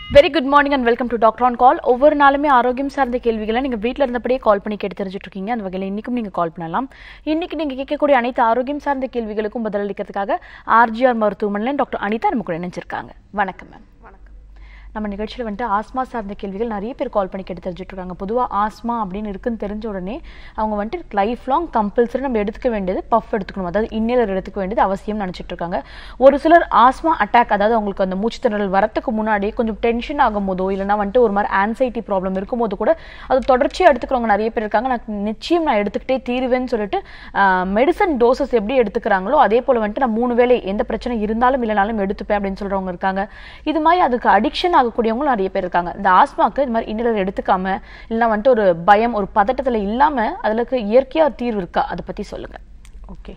Very good morning and welcome to doctor on call ஒவ்வொரு நாளுமே ஆரோக்கியம் சார்ந்த கேள்விகளை நீங்கள் வீட்டில் இருந்தபடியே கால் பண்ணி கேட்டு தெரிஞ்சுட்டு இருக்கீங்க அந்த வகையில் இன்றைக்கும் நீங்கள் கால் பண்ணலாம் இன்னைக்கு நீங்கள் கேட்கக்கூடிய அனைத்து ஆரோக்கியம் சார்ந்த கேள்விகளுக்கும் பதிலளிக்கிறதுக்காக ஆர்ஜிஆர் மருத்துவமனையில் டாக்டர் அனிதா நம்ம கூட இணைஞ்சிருக்காங்க வணக்கம் மேம் வணக்கம் நம்ம நிகழ்ச்சியில் வந்துட்டு ஆஸ்மா சார்ந்த கேள்விகள் நிறைய பேர் கால் பண்ணி கேட்டு தெரிஞ்சுட்டு இருக்காங்க பொதுவாக ஆஸ்மா அப்படின்னு இருக்குன்னு தெரிஞ்ச உடனே அவங்க வந்துட்டு லைஃப் லாங் கம்பல்சரி நம்ம எடுத்துக்க வேண்டியது பஃப் எடுத்துக்கணும் அதாவது இன்னேலர் எடுத்துக்க வேண்டியது அவசியம் நினச்சிட்டு இருக்காங்க ஒரு சிலர் ஆஸ்மா அட்டாக் அதாவது அவங்களுக்கு அந்த மூச்சு திணறல் வரத்துக்கு முன்னாடி கொஞ்சம் டென்ஷன் ஆகும் போதோ இல்லைனா வந்துட்டு ஒரு மாதிரி ஆன்சைட்டி ப்ராப்ளம் இருக்கும்போது கூட அது தொடர்ச்சியாக எடுத்துக்கிறவங்க நிறைய பேர் இருக்காங்க நான் நிச்சயம் நான் எடுத்துக்கிட்டே தீருவேன்னு சொல்லிட்டு மெடிசன் டோசஸ் எப்படி எடுத்துக்கிறாங்களோ அதே போல் வந்துட்டு நான் மூணு வேளை எந்த பிரச்சனை இருந்தாலும் இல்லைனாலும் எடுத்துப்பேன் அப்படின்னு சொல்கிறவங்க இருக்காங்க இது மாதிரி அதுக்கு அடிக்ஷன் ஆகக்கூடியவங்களும் நிறைய பேர் இருக்காங்க இந்த ஆஸ்மாக்கு இது மாதிரி இன்னலர் எடுத்துக்காம இல்லைனா வந்துட்டு ஒரு பயம் ஒரு பதட்டத்தில் இல்லாமல் அதுக்கு இயற்கையாக தீர்வு இருக்கா அதை பற்றி சொல்லுங்கள் ஓகே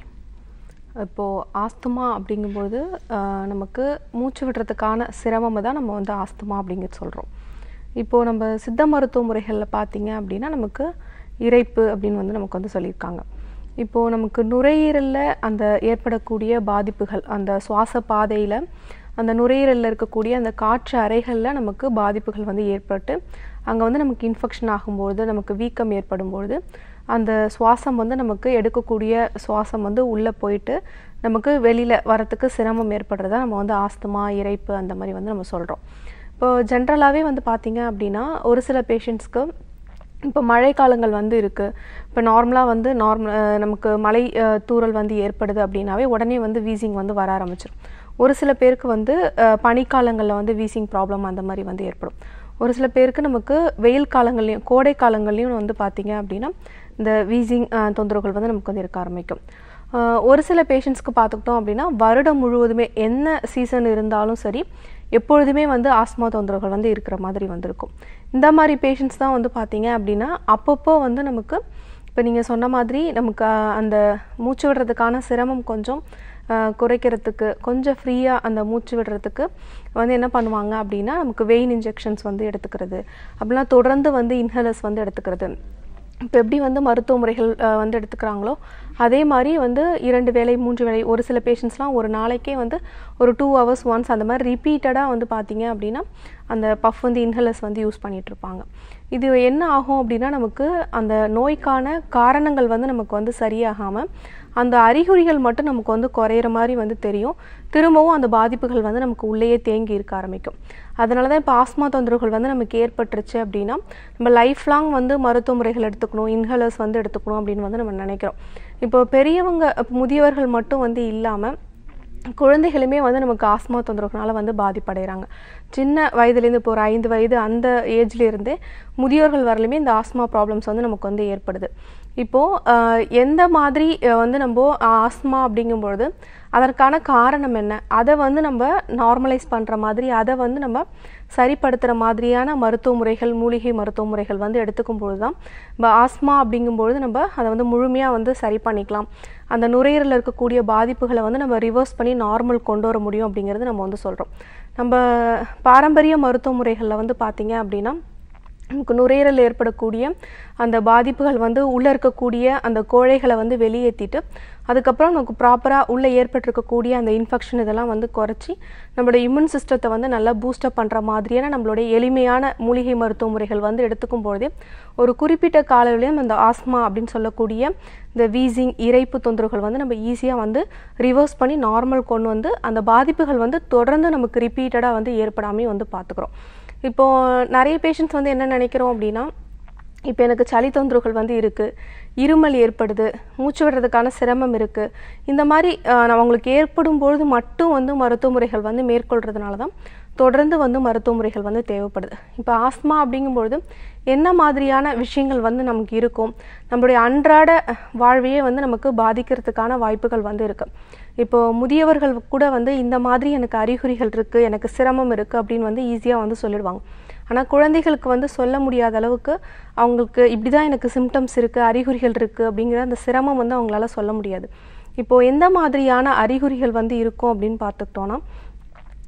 இப்போது ஆஸ்துமா அப்படிங்கும்போது ஆஹ், நமக்கு மூச்சு விடுறதுக்கான சிரமம் தான் நம்ம வந்து ஆஸ்துமா அப்படிங்கிறது சொல்கிறோம் இப்போது நம்ம சித்த மருத்துவ முறைகளில் பார்த்தீங்க அப்படின்னா நமக்கு இரைப்பு அப்படின்னு வந்து நமக்கு வந்து சொல்லியிருக்காங்க இப்போது நமக்கு நுரையீரலில் அந்த ஏற்படக்கூடிய பாதிப்புகள் அந்த சுவாச பாதையில் அந்த நுரையீரலில் இருக்கக்கூடிய அந்த காற்று அறைகளில் நமக்கு பாதிப்புகள் வந்து ஏற்பட்டு அங்கே வந்து நமக்கு இன்ஃபெக்ஷன் ஆகும்பொழுது நமக்கு வீக்கம் ஏற்படும்பொழுது அந்த சுவாசம் வந்து நமக்கு எடுக்கக்கூடிய சுவாசம் வந்து உள்ளே போயிட்டு நமக்கு வெளியில் வரத்துக்கு சிரமம் ஏற்படுறதா நம்ம வந்து ஆஸ்துமா இரைப்பு அந்த மாதிரி வந்து நம்ம சொல்கிறோம் இப்போ ஜென்ரலாகவே வந்து பார்த்தீங்க அப்படின்னா ஒரு சில பேஷண்ட்ஸ்க்கு இப்போ மழைக்காலங்கள் வந்து இருக்குது இப்போ நார்மலாக வந்து நார்மல் நமக்கு மழை அஹ், தூறல் வந்து ஏற்படுது அப்படின்னாவே உடனே வந்து வீசிங் வந்து வர ஆரம்பிச்சிடும் ஒரு சில பேருக்கு வந்து அஹ், பனிக்காலங்களில் வந்து வீசிங் ப்ராப்ளம் அந்த மாதிரி வந்து ஏற்படும் ஒரு சில பேருக்கு நமக்கு வெயில் காலங்கள்லையும் கோடை காலங்கள்லையும் வந்து பார்த்தீங்க அப்படின்னா இந்த வீசிங் தொந்தரவுகள் வந்து நமக்கு வந்து இருக்க ஆரம்பிக்கும் ஆஹ் ஒரு சில பேஷண்ட்ஸ்க்கு பார்த்துக்கிட்டோம் அப்படின்னா வருடம் முழுவதுமே என்ன சீசன் இருந்தாலும் சரி எப்பொழுதுமே வந்து ஆஸ்மா தொந்தரவுகள் வந்து இருக்கிற மாதிரி வந்திருக்கும் இந்த மாதிரி பேஷண்ட்ஸ் தான் வந்து பார்த்தீங்க அப்படின்னா அப்பப்போ வந்து நமக்கு இப்போ நீங்கள் சொன்ன மாதிரி நமக்கு ஆஹ், அந்த மூச்சு விடுறதுக்கான சிரமம் கொஞ்சம் ஆஹ், குறைக்கிறதுக்கு கொஞ்சம் ஃப்ரீயாக அந்த மூச்சு விடுறதுக்கு வந்து என்ன பண்ணுவாங்க அப்படின்னா நமக்கு வெயின் இன்ஜெக்ஷன்ஸ் வந்து எடுத்துக்கிறது அப்படிலாம் தொடர்ந்து வந்து இன்ஹேலர்ஸ் வந்து எடுத்துக்கிறது இப்போ எப்படி வந்து மருத்துவ முறைகள் அஹ், வந்து எடுத்துக்கிறாங்களோ அதே மாதிரி வந்து இரண்டு வேளை மூன்று வேளை ஒரு சில பேஷண்ட்ஸ்லாம் ஒரு நாளைக்கே வந்து ஒரு டூ ஹவர்ஸ் ஒன்ஸ் அந்த மாதிரி ரிப்பீட்டடாக வந்து பார்த்தீங்க அப்படின்னா அந்த பஃப் வந்து இன்ஹலர்ஸ் வந்து யூஸ் பண்ணிட்டு இருப்பாங்க இது என்ன ஆகும் அப்படின்னா நமக்கு அந்த நோய்க்கான காரணங்கள் வந்து நமக்கு வந்து சரியாகாமல் அந்த அறிகுறிகள் மட்டும் நமக்கு வந்து குறையிற மாதிரி வந்து தெரியும் திரும்பவும் அந்த பாதிப்புகள் வந்து நமக்கு உள்ளேயே தேங்கி இருக்க ஆரம்பிக்கும் அதனால தான் இப்போ ஆஸ்மா தொந்தரவுகள் வந்து நமக்கு ஏற்பட்டுருச்சு அப்படின்னா நம்ம லைஃப் லாங் வந்து மருத்துவ முறைகள் எடுத்துக்கணும் இன்ஹலர்ஸ் வந்து எடுத்துக்கணும் அப்படின்னு வந்து நம்ம நினைக்கிறோம் இப்போ பெரியவங்க அப்ப முதியவர்கள் மட்டும் வந்து இல்லாமல் குழந்தைகளுமே வந்து நமக்கு ஆஸ்மா தொந்தரவுனால வந்து பாதிப்படைகிறாங்க சின்ன வயதுலேருந்து இப்போ ஒரு ஐந்து வயது அந்த ஏஜ்லேருந்தே முதியோர்கள் வரலுமே இந்த ஆஸ்மா ப்ராப்ளம்ஸ் வந்து நமக்கு வந்து ஏற்படுது இப்போது ஆஹ், எந்த மாதிரி அஹ், வந்து நம்ம ஆஸ்மா அப்படிங்கும்பொழுது அதற்கான காரணம் என்ன அதை வந்து நம்ம நார்மலைஸ் பண்ணுற மாதிரி அதை வந்து நம்ம சரிப்படுத்துகிற மாதிரியான மருத்துவ முறைகள் மூலிகை மருத்துவ முறைகள் வந்து எடுத்துக்கும் பொழுது தான் நம்ம ஆஸ்மா அப்படிங்கும்பொழுது நம்ம அதை வந்து முழுமையாக வந்து சரி பண்ணிக்கலாம் அந்த நுரையீரலில் இருக்கக்கூடிய பாதிப்புகளை வந்து நம்ம ரிவர்ஸ் பண்ணி நார்மல் கொண்டு வர முடியும் அப்படிங்கிறது நம்ம வந்து சொல்கிறோம் நம்ம பாரம்பரிய மருத்துவ முறைகளில் வந்து பார்த்தீங்க அப்படின்னா நமக்கு நுரையீரல் ஏற்படக்கூடிய அந்த பாதிப்புகள் வந்து உள்ளே இருக்கக்கூடிய அந்த கோழைகளை வந்து வெளியேற்றிட்டு அதுக்கப்புறம் நமக்கு ப்ராப்பராக உள்ளே ஏற்பட்டிருக்கக்கூடிய அந்த இன்ஃபெக்ஷன் இதெல்லாம் வந்து குறைச்சி நம்மளோட இம்யூன் சிஸ்டத்தை வந்து நல்லா பூஸ்டப் பண்ணுற மாதிரியான நம்மளுடைய எளிமையான மூலிகை மருத்துவ முறைகள் வந்து எடுத்துக்கும் பொழுதே ஒரு குறிப்பிட்ட காலவரையும் அந்த ஆஸ்மா அப்படின்னு சொல்லக்கூடிய இந்த வீசிங் இரைப்பு தொந்தரவுகள் வந்து நம்ம ஈஸியாக வந்து ரிவர்ஸ் பண்ணி நார்மல் கொண்டு வந்து அந்த பாதிப்புகள் வந்து தொடர்ந்து நமக்கு ரிப்பீட்டடாக வந்து ஏற்படாமே வந்து பார்த்துக்குறோம் இப்போ நிறைய பேஷண்ட்ஸ் வந்து என்ன நினைக்கிறோம் அப்படின்னா இப்போ எனக்கு சளி தொந்தரவுகள் வந்து இருக்குது இருமல் ஏற்படுது மூச்சு விடுறதுக்கான சிரமம் இருக்குது இந்த மாதிரி ஆஹ், நம்ம அவங்களுக்கு ஏற்படும் பொழுது மட்டும் வந்து மருத்துவ முறைகள் வந்து மேற்கொள்கிறதுனால தான் தொடர்ந்து வந்து மருத்துவ முறைகள் வந்து தேவைப்படுது இப்போ ஆஸ்மா அப்படிங்கும்பொழுது என்ன மாதிரியான விஷயங்கள் வந்து நமக்கு இருக்கும் நம்மளுடைய அன்றாட வாழ்வையே வந்து நமக்கு பாதிக்கிறதுக்கான வாய்ப்புகள் வந்து இருக்கு இப்போ முதியவர்கள் கூட வந்து இந்த மாதிரி எனக்கு அறிகுறிகள் இருக்கு எனக்கு சிரமம் இருக்கு அப்படின்னு வந்து ஈஸியாக வந்து சொல்லிடுவாங்க ஆனால் குழந்தைகளுக்கு வந்து சொல்ல முடியாத அளவுக்கு அவங்களுக்கு இப்படிதான் எனக்கு சிம்டம்ஸ் இருக்கு அறிகுறிகள் இருக்கு அப்படிங்கிற அந்த சிரமம் வந்து அவங்களால சொல்ல முடியாது இப்போ எந்த மாதிரியான அறிகுறிகள் வந்து இருக்கும் அப்படின்னு பார்த்துக்கிட்டோன்னா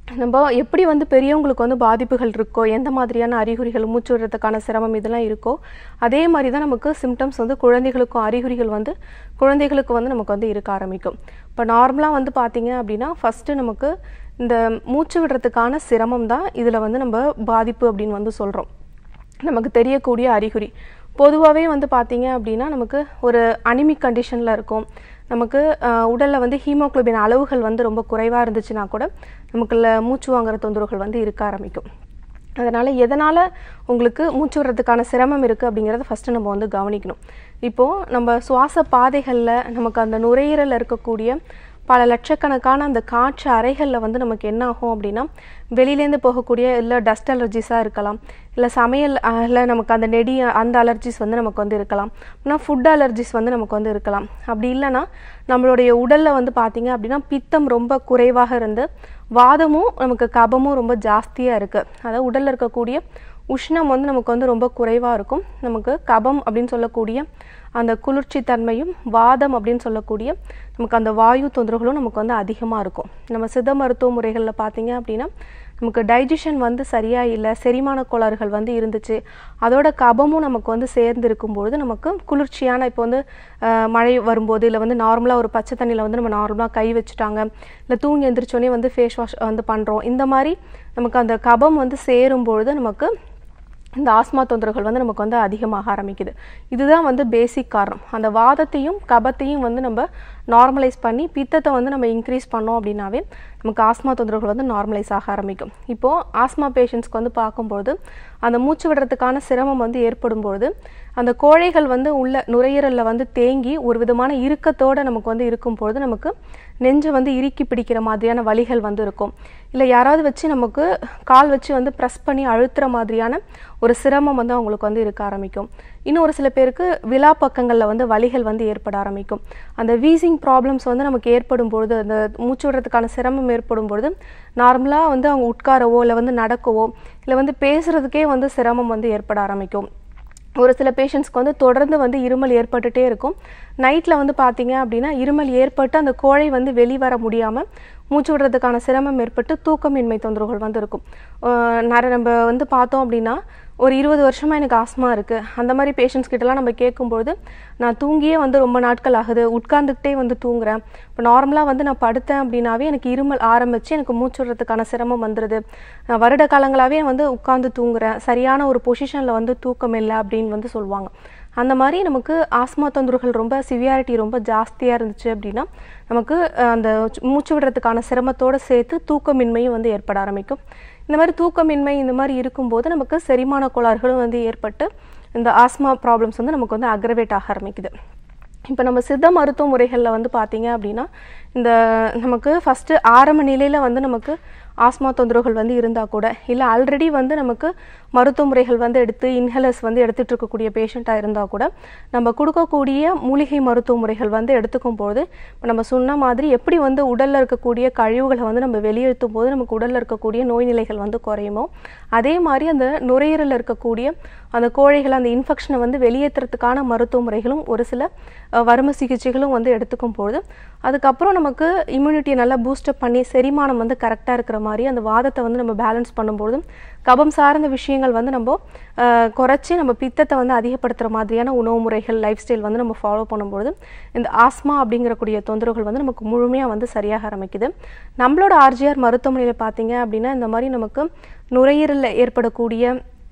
நம்ம எப்படி வந்து பெரியவங்களுக்கு வந்து பாதிப்புகள் இருக்கோ எந்த மாதிரியான அறிகுறிகள் மூச்சு விடுறதுக்கான சிரமம் இதெல்லாம் இருக்கோ அதே மாதிரி தான் நமக்கு சிம்டம்ஸ் வந்து குழந்தைகளுக்கும் அறிகுறிகள் வந்து குழந்தைகளுக்கு வந்து நமக்கு வந்து இருக்க ஆரம்பிக்கும் இப்போ நார்மலாக வந்து பார்த்தீங்க அப்படின்னா ஃபஸ்ட்டு நமக்கு இந்த மூச்சு விடுறதுக்கான சிரமம் தான் இதில் வந்து நம்ம பாதிப்பு அப்படின்னு வந்து சொல்கிறோம் நமக்கு தெரியக்கூடிய அறிகுறி பொதுவாகவே வந்து பார்த்தீங்க அப்படின்னா நமக்கு ஒரு அனிமிக் கண்டிஷனில் இருக்கும் நமக்கு உடலில் வந்து ஹீமோகுளோபின் அளவுகள் வந்து ரொம்ப குறைவாக இருந்துச்சுன்னா கூட நமக்குள்ள மூச்சு வாங்குற தொந்தரவுகள் வந்து இருக்க ஆரம்பிக்கும் அதனால் எதனால் உங்களுக்கு மூச்சு விடுறதுக்கான சிரமம் இருக்குது அப்படிங்கிறத ஃபஸ்ட்டு நம்ம வந்து கவனிக்கணும் இப்போது நம்ம சுவாச பாதைகளில் நமக்கு அந்த நுரையீரலில் இருக்கக்கூடிய பல லட்சக்கணக்கான அந்த காற்று அறைகளில் வந்து நமக்கு என்ன ஆகும் அப்படின்னா வெளியிலேருந்து போகக்கூடிய இல்லை டஸ்ட் அலர்ஜிஸாக இருக்கலாம் இல்லை சமையல் இல்லை நமக்கு அந்த நெடி அந்த அலர்ஜிஸ் வந்து நமக்கு வந்து இருக்கலாம் அப்படின்னா ஃபுட் அலர்ஜிஸ் வந்து நமக்கு வந்து இருக்கலாம் அப்படி இல்லைன்னா நம்மளுடைய உடலில் வந்து பார்த்திங்க அப்படின்னா பித்தம் ரொம்ப குறைவாக இருந்து வாதமும் நமக்கு கபமும் ரொம்ப ஜாஸ்தியாக இருக்குது அதாவது உடலில் இருக்கக்கூடிய உஷ்ணம் வந்து நமக்கு வந்து ரொம்ப குறைவாக இருக்கும் நமக்கு கபம் அப்படின்னு சொல்லக்கூடிய அந்த குளிர்ச்சி தன்மையும் வாதம் அப்படின்னு சொல்லக்கூடிய நமக்கு அந்த வாயு தொந்தரவுகளும் நமக்கு வந்து அதிகமாக இருக்கும் நம்ம சித்த மருத்துவ முறைகளில் பார்த்தீங்க அப்படின்னா நமக்கு டைஜஷன் வந்து சரியாக இல்லை செரிமான கோளாறுகள் வந்து இருந்துச்சு அதோட கபமும் நமக்கு வந்து சேர்ந்து இருக்கும்பொழுது நமக்கு குளிர்ச்சியான இப்போ வந்து மழை வரும்போது இல்லை வந்து நார்மலாக ஒரு பச்சை தண்ணியில் வந்து நம்ம நார்மலாக கை வச்சுட்டாங்க இல்லை தூங்கி எந்திரிச்சோடனே வந்து ஃபேஸ் வாஷ் வந்து பண்ணுறோம் இந்த மாதிரி நமக்கு அந்த கபம் வந்து சேரும்பொழுது நமக்கு இந்த ஆஸ்மா தொந்தரவுகள் வந்து நமக்கு வந்து அதிகமாக ஆரம்பிக்குது இதுதான் வந்து பேசிக் காரணம் அந்த வாதத்தையும் கபத்தையும் வந்து நம்ம நார்மலைஸ் பண்ணி பித்தத்தை வந்து நம்ம இன்க்ரீஸ் பண்ணோம் அப்படின்னாவே நமக்கு ஆஸ்மா தொந்தரவுகள் வந்து நார்மலைஸ் ஆக ஆரம்பிக்கும் இப்போது ஆஸ்மா பேஷண்ட்ஸ்க்கு வந்து பார்க்கும்பொழுது அந்த மூச்சு விடுறதுக்கான சிரமம் வந்து ஏற்படும் பொழுது அந்த கோழைகள் வந்து உள்ள நுரையீரலில் வந்து தேங்கி ஒரு விதமான இறுக்கத்தோடு நமக்கு வந்து இருக்கும் பொழுது நமக்கு நெஞ்சை வந்து இறுக்கி பிடிக்கிற மாதிரியான வலிகள் வந்து இருக்கும் இல்லை யாராவது வச்சு நமக்கு கால் வச்சு வந்து ப்ரெஸ் பண்ணி அழுத்துற மாதிரியான ஒரு சிரமம் வந்து அவங்களுக்கு வந்து இருக்க ஆரம்பிக்கும் இன்னும் ஒரு சில பேருக்கு விழா பக்கங்களில் வந்து வலிகள் வந்து ஏற்பட ஆரம்பிக்கும் அந்த வீசிங் ப்ராப்ளம்ஸ் வந்து நமக்கு ஏற்படும் பொழுது அந்த மூச்சு விடுறதுக்கான சிரமம் ஏற்படும் பொழுது நார்மலாக வந்து அவங்க உட்காரவோ இல்லை வந்து நடக்கவோ இல்லை வந்து பேசுகிறதுக்கே வந்து சிரமம் வந்து ஏற்பட ஆரம்பிக்கும் ஒரு சில பேஷண்ட்ஸ்க்கு வந்து தொடர்ந்து வந்து இருமல் ஏற்பட்டுட்டே இருக்கும் நைட்டில் வந்து பார்த்தீங்க அப்படின்னா இருமல் ஏற்பட்டு அந்த கோழை வந்து வெளிவர முடியாமல் மூச்சு விடுறதுக்கான சிரமம் ஏற்பட்டு தூக்கமின்மை தொந்தரவுகள் வந்து இருக்கும் நிறைய நம்ம வந்து பார்த்தோம் அப்படின்னா ஒரு இருபது வருஷமாக எனக்கு ஆஸ்மா இருக்குது அந்த மாதிரி பேஷண்ட்ஸ் கிட்டலாம் நம்ம கேட்கும்பொழுது நான் தூங்கியே வந்து ரொம்ப நாட்கள் ஆகுது உட்கார்ந்துக்கிட்டே வந்து தூங்குறேன் இப்போ நார்மலாக வந்து நான் படுத்தேன் அப்படின்னாவே எனக்கு இருமல் ஆரம்பித்து எனக்கு மூச்சு விடுறதுக்கான சிரமம் வந்துடுது நான் வருட காலங்களாகவே வந்து உட்காந்து தூங்குறேன் சரியான ஒரு பொசிஷனில் வந்து தூக்கம் இல்லை அப்படின்னு வந்து சொல்லுவாங்க அந்த மாதிரி நமக்கு ஆஸ்மா தொந்தரவுகள் ரொம்ப சிவியாரிட்டி ரொம்ப ஜாஸ்தியாக இருந்துச்சு அப்படின்னா நமக்கு அந்த மூச்சு விடுறதுக்கான சிரமத்தோடு சேர்த்து தூக்கமின்மையும் வந்து ஏற்பட ஆரம்பிக்கும் இந்த மாதிரி தூக்கமின்மை இந்த மாதிரி இருக்கும்போது நமக்கு செரிமான கோளாறுகளும் வந்து ஏற்பட்டு இந்த ஆஸ்மா ப்ராப்ளம்ஸ் வந்து நமக்கு வந்து அக்ரவேட் ஆக ஆரம்பிக்குது இப்போ நம்ம சித்த மருத்துவ முறைகளில் வந்து பார்த்தீங்க அப்படின்னா இந்த நமக்கு ஃபஸ்ட்டு ஆரம்ப நிலையில் வந்து நமக்கு ஆஸ்மா தொந்தரவுகள் வந்து இருந்தால் கூட இல்லை ஆல்ரெடி வந்து நமக்கு மருத்துவ முறைகள் வந்து எடுத்து இன்ஹேலர்ஸ் வந்து எடுத்துகிட்டு இருக்கக்கூடிய பேஷண்ட்டாக இருந்தால் கூட நம்ம கொடுக்கக்கூடிய மூலிகை மருத்துவ முறைகள் வந்து எடுத்துக்கும் போது இப்போ நம்ம சொன்ன மாதிரி எப்படி வந்து உடலில் இருக்கக்கூடிய கழிவுகளை வந்து நம்ம வெளியேற்றும் போது நமக்கு உடலில் இருக்கக்கூடிய நோய் நிலைகள் வந்து குறையுமோ அதே மாதிரி அந்த நுரையீரலில் இருக்கக்கூடிய அந்த கோழைகள் அந்த இன்ஃபெக்ஷனை வந்து வெளியேற்றுறதுக்கான மருத்துவ முறைகளும் ஒரு சில வறுமை சிகிச்சைகளும் வந்து எடுத்துக்கும் பொழுது அதுக்கப்புறம் நமக்கு இம்யூனிட்டியை நல்லா பூஸ்டப் பண்ணி செரிமானம் வந்து கரெக்டாக இருக்கிற மாதிரி அந்த வாதத்தை வந்து நம்ம பேலன்ஸ் பண்ணும்பொழுதும் கபம் சார்ந்த விஷயங்கள் வந்து நம்ம குறைச்சி நம்ம பித்தத்தை வந்து அதிகப்படுத்துகிற மாதிரியான உணவு முறைகள் லைஃப் ஸ்டைல் வந்து நம்ம ஃபாலோ பண்ணும்பொழுது இந்த ஆஸ்மா அப்படிங்கிறக்கூடிய தொந்தரவுகள் வந்து நமக்கு முழுமையாக வந்து சரியாக ஆரம்பிக்குது நம்மளோட ஆர்ஜிஆர் மருத்துவமனையில் பார்த்தீங்க அப்படின்னா இந்த மாதிரி நமக்கு நுரையீரலில் ஏற்படக்கூடிய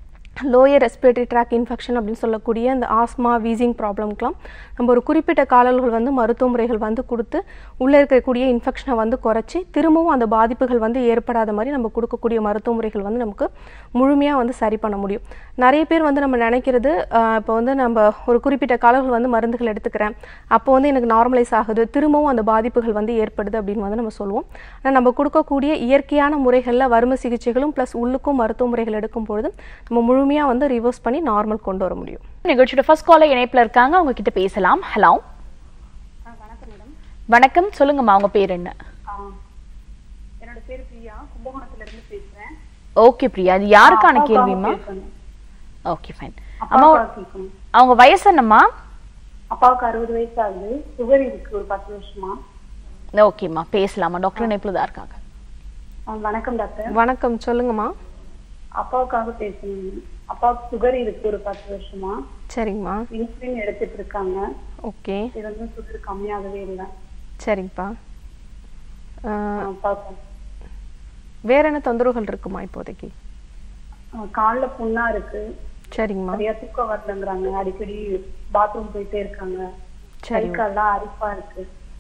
லோயர் ரெஸ்பிரேட்டரி ட்ராக் இன்ஃபெக்ஷன் அப்படின்னு சொல்லக்கூடிய இந்த ஆஸ்மா வீசிங் ப்ராப்ளம்க்கெலாம் நம்ம ஒரு குறிப்பிட்ட காலங்கள் வந்து மருத்துவ முறைகள் வந்து கொடுத்து உள்ளே இருக்கக்கூடிய இன்ஃபெக்ஷனை வந்து குறைச்சி திரும்பவும் அந்த பாதிப்புகள் வந்து ஏற்படாத மாதிரி நம்ம கொடுக்கக்கூடிய மருத்துவ முறைகள் வந்து நமக்கு முழுமையாக வந்து சரி பண்ண முடியும் நிறைய பேர் வந்து நம்ம நினைக்கிறது இப்போ வந்து நம்ம ஒரு குறிப்பிட்ட காலங்கள் வந்து மருந்துகள் எடுத்துக்கிறேன் அப்போ வந்து எனக்கு நார்மலைஸ் ஆகுது திரும்பவும் அந்த பாதிப்புகள் வந்து ஏற்படுது அப்படின்னு வந்து நம்ம சொல்லுவோம் ஆனால் நம்ம கொடுக்கக்கூடிய இயற்கையான முறைகளில் வறுமை சிகிச்சைகளும் ப்ளஸ் உள்ளுக்கும் மருத்துவ முறைகள் எடுக்கும் பொழுது நம்ம முழு முழுமையாக வந்து ரிவர்ஸ் பண்ணி நார்மல் கொண்டு வர முடியும் நிகழ்ச்சியோட ஃபர்ஸ்ட் காலர் இணைப்பில் இருக்காங்க அவங்க கிட்ட பேசலாம் ஹலோ வணக்கம் சொல்லுங்கம்மா உங்க பேர் என்ன என்னோட பேர் பிரியா கும்பகோணத்துல இருந்து பேசுறேன் ஓகே பிரியா அது யாருக்கான கேள்விமா ஓகே ஃபைன் அம்மா அப்பாவுக்காக கேட்கணும் அவங்க வயசு என்னம்மா அப்பாவுக்கு அறுபது வயசு ஆகுது சுகர் இருக்கு ஒரு பத்து வருஷமா ஓகேம்மா பேசலாமா டாக்டர் இணைப்பில் தான் இருக்காங்க ஆ, வணக்கம் டாக்டர் வணக்கம் சொல்லுங்கம்மா அப்பாவுக்காக பேசணும் அப்பாவுக்கு சுகர் இருக்கு ஒரு பத்து வருஷமா சரிங்கம்மா இன்சுலின் எடுத்துட்டு இருக்காங்க ஓகே இது வந்து சுகர் கம்மியாகவே இல்லை சரிங்கப்பா ஆஹ், அப்பாவுக்கு வேற என்ன தொந்தரவுகள் இருக்குமா இப்போதைக்கு ஆ, கால்ல புண்ணா இருக்கு சரிங்கம்மா சரியா தூக்கம் வரலங்கிறாங்க அடிக்கடி பாத்ரூம் போயிட்டே இருக்காங்க கை சரி கால்லாம் அரிப்பா இருக்கு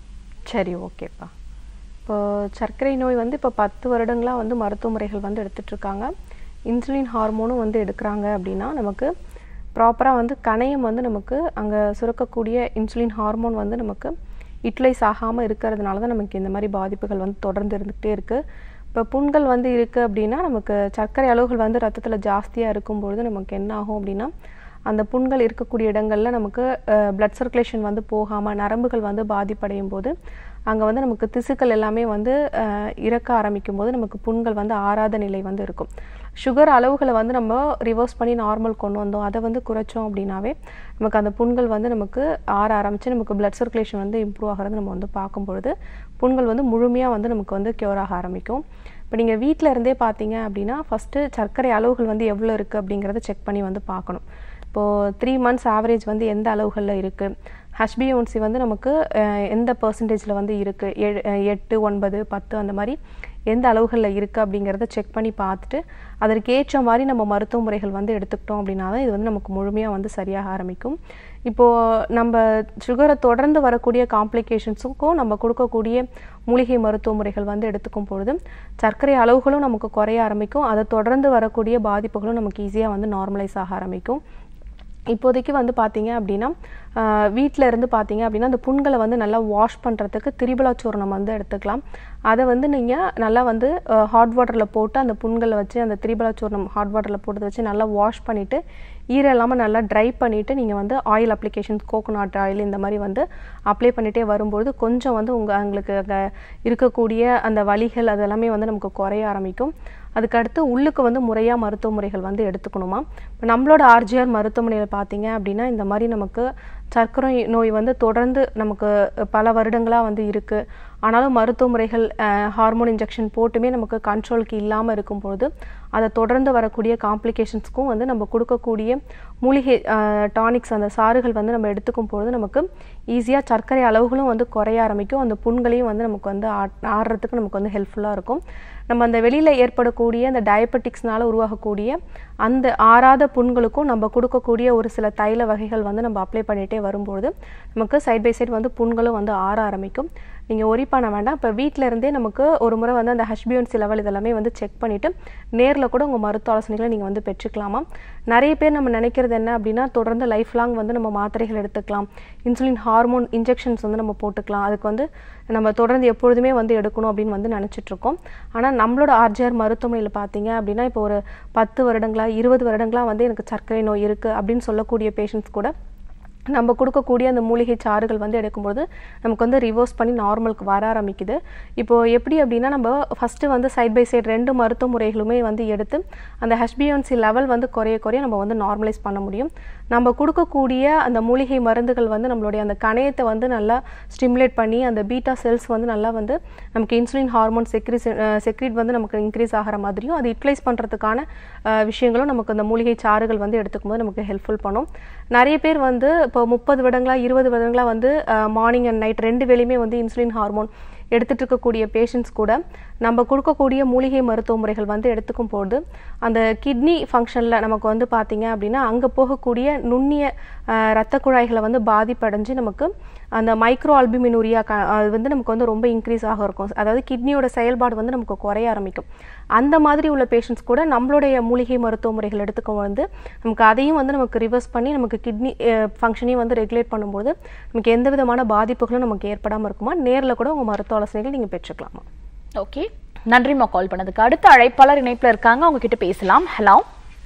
சரி ஓகேப்பா இப்போ சர்க்கரை நோய் வந்து இப்போ பத்து வருடங்களாக வந்து மருத்துவ முறைகள் வந்து எடுத்துட்டு இருக்காங்க இன்சுலின் ஹார்மோனும் வந்து எடுக்கிறாங்க அப்படின்னா நமக்கு ப்ராப்பராக வந்து கணையம் வந்து நமக்கு அங்கே சுரக்கக்கூடிய இன்சுலின் ஹார்மோன் வந்து நமக்கு யூட்டிலைஸ் ஆகாமல் இருக்கிறதுனால தான் நமக்கு இந்த மாதிரி பாதிப்புகள் வந்து தொடர்ந்து இருந்துகிட்டே இருக்குது இப்போ புண்கள் வந்து இருக்குது அப்படின்னா நமக்கு சர்க்கரை அளவுகள் வந்து ரத்தத்தில் ஜாஸ்தியாக இருக்கும்பொழுது நமக்கு என்ன ஆகும் அப்படின்னா அந்த புண்கள் இருக்கக்கூடிய இடங்கள்ல நமக்கு பிளட் சர்க்குலேஷன் வந்து போகாமல் நரம்புகள் வந்து பாதிப்படையும் போது அங்கே வந்து நமக்கு திசுக்கள் எல்லாமே வந்து அஹ், இறக்க ஆரம்பிக்கும் போது நமக்கு புண்கள் வந்து ஆறாத நிலை வந்து இருக்கும் சுகர் அளவுகளை வந்து நம்ம ரிவர்ஸ் பண்ணி நார்மல் கொண்டு வந்தோம் அதை வந்து குறைச்சோம் அப்படின்னாவே நமக்கு அந்த புண்கள் வந்து நமக்கு ஆற ஆரம்பித்து நமக்கு பிளட் சர்க்குலேஷன் வந்து இம்ப்ரூவ் ஆகிறது நம்ம வந்து பார்க்கும் பொழுது புண்கள் வந்து முழுமையாக வந்து நமக்கு வந்து க்யூர் ஆக ஆரம்பிக்கும் இப்போ நீங்கள் வீட்டில் இருந்தே பார்த்தீங்க அப்படின்னா ஃபஸ்ட்டு சர்க்கரை அளவுகள் வந்து எவ்வளோ இருக்குது அப்படிங்கிறத செக் பண்ணி வந்து பார்க்கணும் இப்போது த்ரீ மந்த்ஸ் ஆவரேஜ் வந்து எந்த அளவுகளில் இருக்குது ஹெச்பிஓன்சி வந்து நமக்கு அஹ், எந்த பர்சன்டேஜில் வந்து இருக்குது ஏழு அஹ், எட்டு ஒன்பது பத்து அந்த மாதிரி எந்த அளவுகளில் இருக்குது அப்படிங்கிறத செக் பண்ணி பார்த்துட்டு அதற்கு ஏற்ற மாதிரி நம்ம மருத்துவ முறைகள் வந்து எடுத்துக்கிட்டோம் அப்படின்னா தான் இது வந்து நமக்கு முழுமையாக வந்து சரியாக ஆரம்பிக்கும் இப்போது நம்ம சுகரை தொடர்ந்து வரக்கூடிய காம்ப்ளிகேஷன்ஸுக்கும் நம்ம கொடுக்கக்கூடிய மூலிகை மருத்துவ முறைகள் வந்து எடுத்துக்கும் பொழுது சர்க்கரை அளவுகளும் நமக்கு குறைய ஆரம்பிக்கும் அதை தொடர்ந்து வரக்கூடிய பாதிப்புகளும் நமக்கு ஈஸியாக வந்து நார்மலைஸ் ஆக ஆரம்பிக்கும் இப்போதைக்கு வந்து பார்த்தீங்க அப்படின்னா வீட்டில் இருந்து பார்த்தீங்க அப்படின்னா அந்த புண்களை வந்து நல்லா வாஷ் பண்ணுறதுக்கு திரிபலா சூர்ணம் வந்து எடுத்துக்கலாம் அதை வந்து நீங்கள் நல்லா வந்து ஹாட் வாட்டரில் போட்டு அந்த புண்களை வச்சு அந்த திரிபலா சூர்ணம் ஹாட் வாட்டரில் போட்டு வச்சு நல்லா வாஷ் பண்ணிவிட்டு ஈரம் இல்லாமல் நல்லா ட்ரை பண்ணிவிட்டு நீங்கள் வந்து ஆயில் அப்ளிகேஷன் கோகோனட் ஆயில் இந்த மாதிரி வந்து அப்ளை பண்ணிகிட்டே வரும்போது கொஞ்சம் வந்து உங்கள் உங்களுக்கு அங்கே இருக்கக்கூடிய அந்த வலிகள் அதெல்லாமே வந்து நமக்கு குறைய ஆரம்பிக்கும் அதுக்கடுத்து உள்ளுக்கு வந்து முறையாக மருத்துவ முறைகள் வந்து எடுத்துக்கணுமா இப்போ நம்மளோட ஆர்ஜிஆர் மருத்துவமனையில் பார்த்தீங்க அப்படின்னா இந்த மாதிரி நமக்கு சர்க்கரை நோய் வந்து தொடர்ந்து நமக்கு பல வருடங்களாக வந்து இருக்குது ஆனாலும் மருத்துவ முறைகள் ஹார்மோன் இன்ஜெக்ஷன் போட்டுமே நமக்கு கண்ட்ரோலுக்கு இல்லாமல் இருக்கும்பொழுது அதை தொடர்ந்து வரக்கூடிய காம்ப்ளிகேஷன்ஸ்க்கும் வந்து நம்ம கொடுக்கக்கூடிய மூலிகை டானிக்ஸ் அந்த சாறுகள் வந்து நம்ம எடுத்துக்கும் பொழுது நமக்கு ஈஸியாக சர்க்கரை அளவுகளும் வந்து குறைய ஆரம்பிக்கும் அந்த புண்களையும் வந்து நமக்கு வந்து ஆ- ஆடுறதுக்கு நமக்கு வந்து ஹெல்ப்ஃபுல்லாக இருக்கும் நம்ம அந்த வெளியில் ஏற்படக்கூடிய அந்த டயபெட்டிக்ஸ்னால உருவாகக்கூடிய அந்த ஆறாத புண்களுக்கும் நம்ம கொடுக்கக்கூடிய ஒரு சில தைல வகைகள் வந்து நம்ம அப்ளை பண்ணிகிட்டே வரும்பொழுது நமக்கு சைட் பை சைடு வந்து புண்களும் வந்து ஆற ஆரம்பிக்கும் நீங்கள் ஒரி பண்ண வேண்டாம் இப்போ வீட்டில் இருந்தே நமக்கு ஒரு முறை வந்து அந்த ஹெச்பிஎன்சி லெவல் இதெல்லாமே வந்து செக் பண்ணிவிட்டு நேரில் கூட உங்கள் மருத்துவ ஆலோசனைகளை நீங்கள் வந்து பெற்றுக்கலாமா நிறைய பேர் நம்ம நினைக்கிறது என்ன அப்படின்னா தொடர்ந்து லைஃப் லாங் வந்து நம்ம மாத்திரைகள் எடுத்துக்கலாம் இன்சுலின் ஹார்மோன் இன்ஜெக்ஷன்ஸ் வந்து நம்ம போட்டுக்கலாம் அதுக்கு வந்து நம்ம தொடர்ந்து எப்பொழுதுமே வந்து எடுக்கணும் அப்படின்னு வந்து நினைச்சிட்டு இருக்கோம் ஆனால் நம்மளோட ஆர்ஜிஆர் மருத்துவமனையில் பார்த்தீங்க அப்படின்னா இப்போ ஒரு பத்து வருடங்களா இருபது வருடங்களா வந்து எனக்கு சர்க்கரை நோய் இருக்குது அப்படின்னு சொல்லக்கூடிய பேஷண்ட்ஸ் கூட நம்ம கொடுக்கக்கூடிய அந்த மூலிகை சாறுகள் வந்து எடுக்கும்போது நமக்கு வந்து ரிவர்ஸ் பண்ணி நார்மலுக்கு வர ஆரம்பிக்குது இப்போ எப்படி அப்படின்னா நம்ம ஃபஸ்ட்டு வந்து சைட் பை சைடு ரெண்டு மருத்துவ முறைகளுமே வந்து எடுத்து அந்த ஹெச்பிஎன்சி லெவல் வந்து குறைய குறைய நம்ம வந்து நார்மலைஸ் பண்ண முடியும் நம்ம கொடுக்கக்கூடிய அந்த மூலிகை மருந்துகள் வந்து நம்மளுடைய அந்த கணையத்தை வந்து நல்லா ஸ்டிமுலேட் பண்ணி அந்த பீட்டா செல்ஸ் வந்து நல்லா வந்து நமக்கு இன்சுலின் ஹார்மோன் செக்ரிஸ் செக்ரிட் வந்து நமக்கு இன்க்ரீஸ் ஆகிற மாதிரியும் அது யூட்டிலைஸ் பண்ணுறதுக்கான விஷயங்களும் நமக்கு அந்த மூலிகை சாறுகள் வந்து எடுத்துக்கும் போது நமக்கு ஹெல்ப்ஃபுல் பண்ணும் நிறைய பேர் வந்து இப்போ முப்பது வருடங்களா இருபது வருடங்களா வந்து மார்னிங் அண்ட் நைட் ரெண்டு வேளையுமே வந்து இன்சுலின் ஹார்மோன் எடுத்துட்டு இருக்கக்கூடிய பேஷண்ட்ஸ் கூட நம்ம கொடுக்கக்கூடிய மூலிகை மருத்துவ முறைகள் வந்து எடுத்துக்கும் போது அந்த கிட்னி ஃபங்க்ஷனில் நமக்கு வந்து பார்த்தீங்க அப்படின்னா அங்கே போகக்கூடிய நுண்ணிய அஹ், இரத்த குழாய்களை வந்து பாதிப்படைஞ்சு நமக்கு அந்த மைக்ரோ அல்பிமினூரியா க அது வந்து நமக்கு வந்து ரொம்ப இன்க்ரீஸ் ஆக இருக்கும் அதாவது கிட்னியோட செயல்பாடு வந்து நமக்கு குறைய ஆரம்பிக்கும் அந்த மாதிரி உள்ள பேஷண்ட்ஸ் கூட நம்மளுடைய மூலிகை மருத்துவ முறைகள் எடுத்துக்கும் வந்து நமக்கு அதையும் வந்து நமக்கு ரிவர்ஸ் பண்ணி நமக்கு கிட்னி ஃபங்க்ஷனையும் வந்து ரெகுலேட் பண்ணும்போது நமக்கு எந்த விதமான பாதிப்புகளும் நமக்கு ஏற்படாமல் இருக்குமா நேரில் கூட உங்கள் மருத்துவ ஆலோசனைகள் நீங்கள் பெற்றுக்கலாமா ஓகே நன்றிம்மா கால் பண்ணதுக்கு அடுத்த அழைப்பாளர் இணைப்புல இருக்காங்க அவங்க கிட்ட பேசலாம் ஹலோ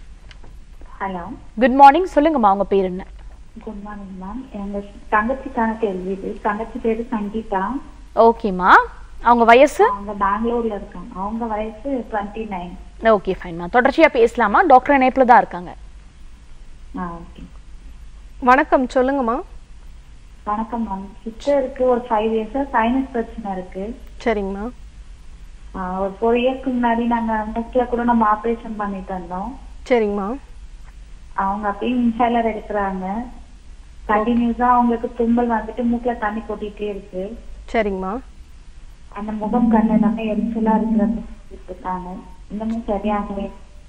ஹலோ குட் மார்னிங் சொல்லுங்கம்மா உங்க பேர் என்ன குட் மார்னிங் மேம் எங்க தங்கச்சிக்கான கேள்வி இது தங்கச்சி பேரு சங்கீதா ஓகேம்மா அவங்க வயசு அவங்க பெங்களூர்ல இருக்காங்க அவங்க வயசு டுவெண்ட்டி நைன் ஓகே ஃபைன்மா தொடர்ச்சியா பேசலாமா டாக்டர் இணைப்புல தான் இருக்காங்க ஆ ஓகே வணக்கம் சொல்லுங்கம்மா வணக்கம் மேம் சிஸ்டருக்கு ஒரு ஃபைவ் இயர்ஸா சைனஸ் பிரச்சனை இருக்கு சரிங்கம்மா ஆஹ் ஒரு ஃபோர் இயர்ஸ்க்கு முன்னாடி நாங்க மூக்குல கூட நம்ம ஆபரேஷன் பண்ணிட்டு வந்தோம் சரிங்கம்மா அவங்க அப்பயும் இன்ஹேலர் எடுக்கிறாங்க கண்டினியூஸா அவங்களுக்கு தும்மல் வந்துட்டு மூக்குல தண்ணி கொட்டிட்டே இருக்கு சரிங்கம்மா அந்த முகம் கண்ணு எல்லாமே எரிச்சலா இருக்கிறது இருக்காங்க இன்னமும் சரியாகவே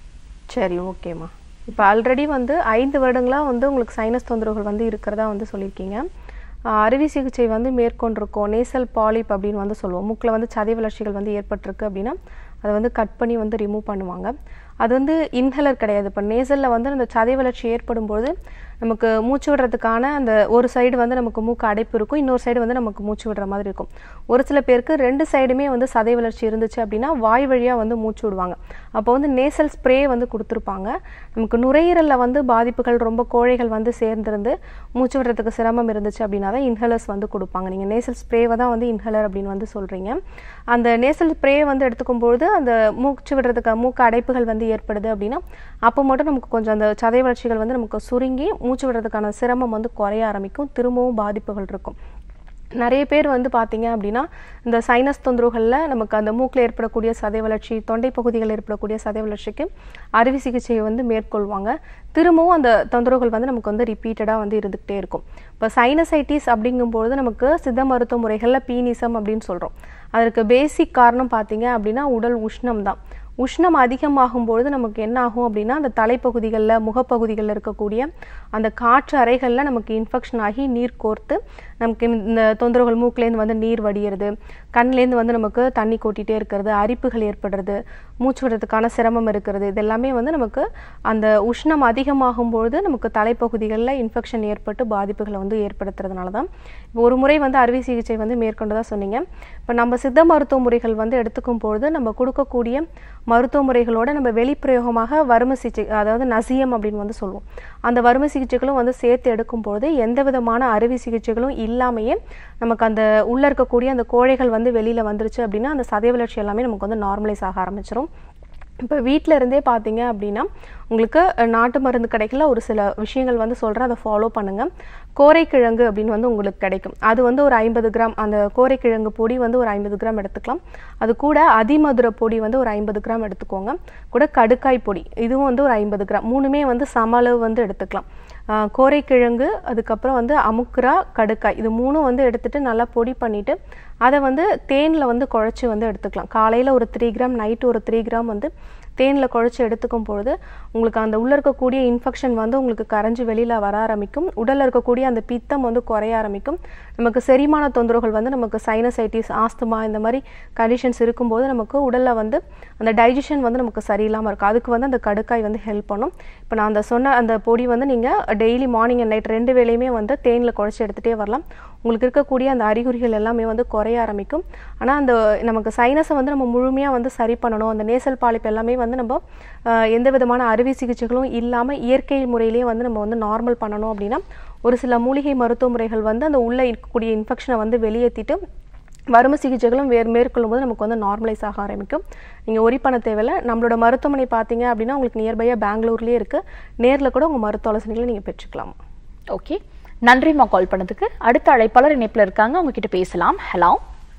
சரி ஓகேம்மா இப்போ ஆல்ரெடி வந்து ஐந்து வருடங்களாக வந்து உங்களுக்கு சைனஸ் தொந்தரவுகள் வந்து இருக்கிறதா வந்து சொல்லியிருக்கீங்க ஆஹ் அறுவை சிகிச்சை வந்து மேற்கொண்டிருக்கோம் நேசல் பாலிப் அப்படின்னு வந்து சொல்லுவோம் மூக்கில் வந்து சதை வளர்ச்சிகள் வந்து ஏற்பட்டிருக்கு அப்படின்னா அதை வந்து கட் பண்ணி வந்து ரிமூவ் பண்ணுவாங்க அது வந்து இன்ஹேலர் கிடையாது இப்போ நேசலில் வந்து அந்த சதை வளர்ச்சி ஏற்படும் போது நமக்கு மூச்சு விடுறதுக்கான அந்த ஒரு சைடு வந்து நமக்கு மூக்கு அடைப்பு இருக்கும் இன்னொரு சைடு வந்து நமக்கு மூச்சு விடுற மாதிரி இருக்கும் ஒரு சில பேருக்கு ரெண்டு சைடுமே வந்து சதை வளர்ச்சி இருந்துச்சு அப்படின்னா வாய் வழியாக வந்து மூச்சு விடுவாங்க அப்போ வந்து நேசல் ஸ்ப்ரே வந்து கொடுத்துருப்பாங்க நமக்கு நுரையீரலில் வந்து பாதிப்புகள் ரொம்ப கோழைகள் வந்து சேர்ந்திருந்து மூச்சு விடுறதுக்கு சிரமம் இருந்துச்சு அப்படின்னா தான் இன்ஹேலர்ஸ் வந்து கொடுப்பாங்க நீங்கள் நேசல் ஸ்ப்ரேவை தான் வந்து இன்ஹேலர் அப்படின்னு வந்து சொல்கிறீங்க அந்த நேசல் ஸ்ப்ரே வந்து எடுத்துக்கும் பொழுது அந்த மூச்சு விடுறதுக்கு மூக்கு அடைப்புகள் வந்து ஏற்படுது அப்படின்னா அப்போ மட்டும் நமக்கு கொஞ்சம் அந்த சதை வளர்ச்சிகள் வந்து நமக்கு சுருங்கி மூச்சு விடுறதுக்கான சிரமம் வந்து குறைய ஆரம்பிக்கும் திரும்பவும் பாதிப்புகள் இருக்கும் நிறைய பேர் வந்து பார்த்தீங்க அப்படின்னா இந்த சைனஸ் தொந்தரவுகளில் நமக்கு அந்த மூக்கில் ஏற்படக்கூடிய சதை வளர்ச்சி தொண்டை பகுதிகளில் ஏற்படக்கூடிய சதை வளர்ச்சிக்கு அறுவை சிகிச்சையை வந்து மேற்கொள்வாங்க திரும்பவும் அந்த தொந்தரவுகள் வந்து நமக்கு வந்து ரிப்பீட்டடாக வந்து இருந்துகிட்டே இருக்கும் இப்போ சைனசைட்டிஸ் அப்படிங்கும்பொழுது நமக்கு சித்த மருத்துவ முறைகளில் பீனிசம் அப்படின்னு சொல்கிறோம் அதற்கு பேசிக் காரணம் பார்த்தீங்க அப்படின்னா உடல் உஷ்ணம் தான் உஷ்ணம் அதிகமாகும் பொழுது நமக்கு என்ன ஆகும் அப்படின்னா அந்த தலைப்பகுதிகளில் முகப்பகுதிகளில் இருக்கக்கூடிய அந்த காற்று அறைகளில் நமக்கு இன்ஃபெக்ஷன் ஆகி நீர் கோர்த்து நமக்கு இந்த தொந்தரவுகள் மூக்குலேருந்து வந்து நீர் வடிகிறது கண்லேருந்து வந்து நமக்கு தண்ணி கொட்டிகிட்டே இருக்கிறது அரிப்புகள் ஏற்படுறது மூச்சு விடுறதுக்கான சிரமம் இருக்கிறது இதெல்லாமே வந்து நமக்கு அந்த உஷ்ணம் அதிகமாகும் பொழுது நமக்கு தலைப்பகுதிகளில் இன்ஃபெக்ஷன் ஏற்பட்டு பாதிப்புகளை வந்து ஏற்படுத்துறதுனால தான் இப்போ ஒரு முறை வந்து அறுவை சிகிச்சை வந்து மேற்கொண்டதாக சொன்னீங்க இப்போ நம்ம சித்த மருத்துவ முறைகள் வந்து எடுத்துக்கும் பொழுது நம்ம கொடுக்கக்கூடிய மருத்துவ முறைகளோட நம்ம வெளிப்பிரயோகமாக வறுமை சிகிச்சை அதாவது நசியம் அப்படின்னு வந்து சொல்லுவோம் அந்த வறுமை சிகிச்சைகளும் வந்து சேர்த்து எடுக்கும் பொழுது எந்த விதமான அறுவை சிகிச்சைகளும் இல்லாமையே நமக்கு அந்த உள்ள இருக்கக்கூடிய அந்த கோழைகள் வந்து வெளியில வந்துருச்சு அப்படின்னா அந்த சதை வளர்ச்சி எல்லாமே நமக்கு வந்து நார்மலைஸ் ஆக ஆரம்பிச்சிரும் இப்போ வீட்டில் இருந்தே பார்த்தீங்க அப்படின்னா உங்களுக்கு அஹ், நாட்டு மருந்து கடைகளில் ஒரு சில விஷயங்கள் வந்து சொல்கிறேன் அதை ஃபாலோ பண்ணுங்கள் கோரைக்கிழங்கு அப்படின்னு வந்து உங்களுக்கு கிடைக்கும் அது வந்து ஒரு ஐம்பது கிராம் அந்த கோரைக்கிழங்கு பொடி வந்து ஒரு ஐம்பது கிராம் எடுத்துக்கலாம் அது கூட அதிமதுர பொடி வந்து ஒரு ஐம்பது கிராம் எடுத்துக்கோங்க கூட கடுக்காய் பொடி இதுவும் வந்து ஒரு ஐம்பது கிராம் மூணுமே வந்து சம அளவு வந்து எடுத்துக்கலாம் ஆஹ் கோரைக்கிழங்கு அதுக்கப்புறம் வந்து அமுக்குரா கடுக்காய் இது மூணும் வந்து எடுத்துட்டு நல்லா பொடி பண்ணிட்டு அதை வந்து தேனில் வந்து குழச்சி வந்து எடுத்துக்கலாம் காலையில் ஒரு த்ரீ கிராம் நைட்டு ஒரு த்ரீ கிராம் வந்து தேனில் குழச்சி எடுத்துக்கும் பொழுது உங்களுக்கு அந்த உள்ளே இருக்கக்கூடிய இன்ஃபெக்ஷன் வந்து உங்களுக்கு கரைஞ்சி வெளியில் வர ஆரம்பிக்கும் உடலில் இருக்கக்கூடிய அந்த பித்தம் வந்து குறைய ஆரம்பிக்கும் நமக்கு செரிமான தொந்தரவுகள் வந்து நமக்கு சைனசைட்டிஸ் ஆஸ்துமா இந்த மாதிரி கண்டிஷன்ஸ் இருக்கும்போது நமக்கு உடலில் வந்து அந்த டைஜஷன் வந்து நமக்கு சரியில்லாமல் இருக்கும் அதுக்கு வந்து அந்த கடுக்காய் வந்து ஹெல்ப் பண்ணும் இப்போ நான் அந்த சொன்ன அந்த பொடி வந்து நீங்கள் டெய்லி மார்னிங் அண்ட் நைட் ரெண்டு வேளையுமே வந்து தேனில் குழச்சி எடுத்துகிட்டே வரலாம் உங்களுக்கு இருக்கக்கூடிய அந்த அறிகுறிகள் எல்லாமே வந்து குறைய ஆரம்பிக்கும் ஆனால் அந்த நமக்கு சைனஸை வந்து நம்ம முழுமையாக வந்து சரி பண்ணணும் அந்த நேசல் பாலிப்பு எல்லாமே வந்து நம்ம ஆஹ், எந்த விதமான அறுவை சிகிச்சைகளும் இல்லாமல் இயற்கை முறையிலேயே வந்து நம்ம வந்து நார்மல் பண்ணணும் அப்படின்னா ஒரு சில மூலிகை மருத்துவ முறைகள் வந்து அந்த உள்ளே இருக்கக்கூடிய இன்ஃபெக்ஷனை வந்து வெளியேற்றிட்டு வறுமை சிகிச்சைகளும் வேறு மேற்கொள்ளும் போது நமக்கு வந்து நார்மலைஸ் ஆக ஆரம்பிக்கும் நீங்கள் ஒரி பண்ண தேவையில்ல நம்மளோட மருத்துவமனை பார்த்தீங்க அப்படின்னா உங்களுக்கு நியர்பையாக பெங்களூர்லேயே இருக்குது நேரில் கூட உங்கள் மருத்துவ ஆலோசனைகளை நீங்கள் பெற்றுக்கலாம் ஓகே நன்றிம்மா கால் பண்ணதுக்கு அடுத்த அழைப்பாளர் இணைப்புல இருக்காங்க அவங்க கிட்ட பேசலாம் ஹலோ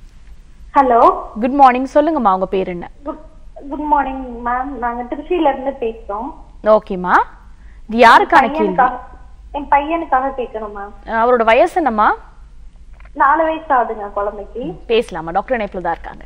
ஹலோ குட் மார்னிங் சொல்லுங்கம்மா உங்க பேர் என்ன குட் குட் மார்னிங் மேம் நாங்க திருச்சியில இருந்து பேசுறோம் ஓகேம்மா இது யாருக்கான கேள்வி பையனுக்காக என் பையனுக்காக கேட்கணும் மேம் அவரோட வயசு என்னம்மா நாலு வயசு ஆகுதுங்க குழந்தைக்கு பேசலாமா டாக்டர் இணைப்புல தான் இருக்காங்க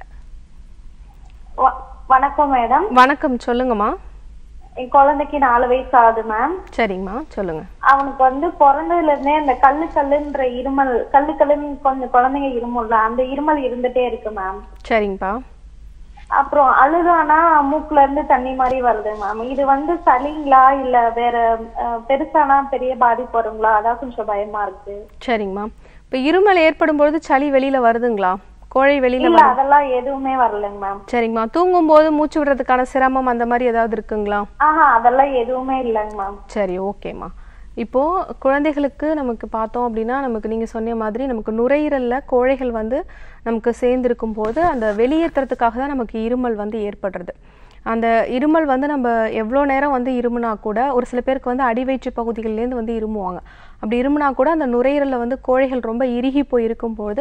வ- வணக்கம் மேடம் வணக்கம் சொல்லுங்கம்மா என் குழந்தைக்கு நாலு வயசு ஆகுது மேம் சரிங்கம்மா சொல்லுங்கள் அவனுக்கு வந்து பிறந்ததுல இருந்தே அந்த கல்லு கல்லுன்ற இருமல் கல்லு கல்லுன்னு கொஞ்சம் குழந்தைங்க இருமுல்ல அந்த இருமல் இருந்துட்டே இருக்கு மேம் சரிங்கப்பா அப்புறம் அழுதானா மூக்குல இருந்து தண்ணி மாதிரி வருது மேம் இது வந்து சளிங்களா இல்ல வேற அஹ், பெருசானா பெரிய பாதிப்பு வருங்களா அதான் கொஞ்சம் பயமா இருக்கு சரிங்கம்மா இப்போ இருமல் ஏற்படும் பொழுது சளி வெளியில் வருதுங்களா கோழை வெளியில் இல்ல அதெல்லாம் எதுவுமே வரலைங்க மேம் சரிங்கம்மா தூங்கும்போது மூச்சு விடுறதுக்கான சிரமம் அந்த மாதிரி ஏதாவது இருக்குங்களா ஆஹா அதெல்லாம் எதுவுமே இல்லைங்க மேம் சரி ஓகேம்மா இப்போது குழந்தைகளுக்கு நமக்கு பார்த்தோம் அப்படின்னா நமக்கு நீங்கள் சொன்ன மாதிரி நமக்கு நுரையீரலில் கோழைகள் வந்து நமக்கு சேர்ந்திருக்கும் போது அந்த வெளியேற்றுறதுக்காக தான் நமக்கு இருமல் வந்து ஏற்படுறது அந்த இருமல் வந்து நம்ம எவ்வளோ நேரம் வந்து இருமுனா கூட ஒரு சில பேருக்கு வந்து அடிவயிற்று பகுதிகள்லேருந்து வந்து இருமுவாங்க அப்படி இருமுனா கூட அந்த நுரையீரலில் வந்து கோழைகள் ரொம்ப இறுகி போய் இருக்கும்போது